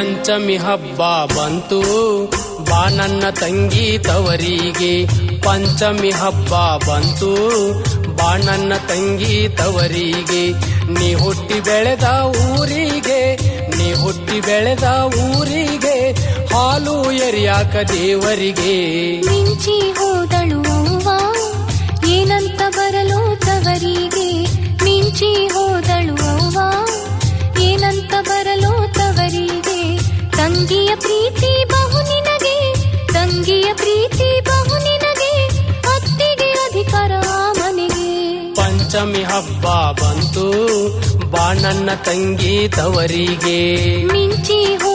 ಪಂಚಮಿ ಹಬ್ಬ ಬಂತು ಬಾ ನನ್ನ ತಂಗಿ ತವರಿಗೆ ಪಂಚಮಿ ಹಬ್ಬ ಬಂತು ಬಾ ನನ್ನ ತಂಗಿ ತವರಿಗೆ ನೀ ಹುಟ್ಟಿ ಬೆಳೆದ ಊರಿಗೆ ನೀ ಹುಟ್ಟಿ ಬೆಳೆದ ಊರಿಗೆ ಹಾಲು ಎರಿಯಾಕ ದೇವರಿಗೆ ಮಿಂಚಿ ಹೋದಳು ಅವ್ವ ಏನಂತ ಬರಲು ತವರಿಗೆ ಮಿಂಚಿ ಹೋದಳು ಅವ್ವ ಏನಂತ ಬರಲು ತವರಿಗೆ ತಂಗಿಯ ಪ್ರೀತಿ ಬಹು ನಿನಗೆ ತಂಗಿಯ ಪ್ರೀತಿ ಬಹು ನಿನಗೆ ಅತ್ತಿಗೆ ಅಧಿಕಾರ ಆ ಮನೆಗೆ ಪಂಚಮಿ ಹಬ್ಬ ಬಂತು ಬಾ ನನ್ನ ತಂಗಿ ತವರಿಗೆ ಮಿಂಚಿ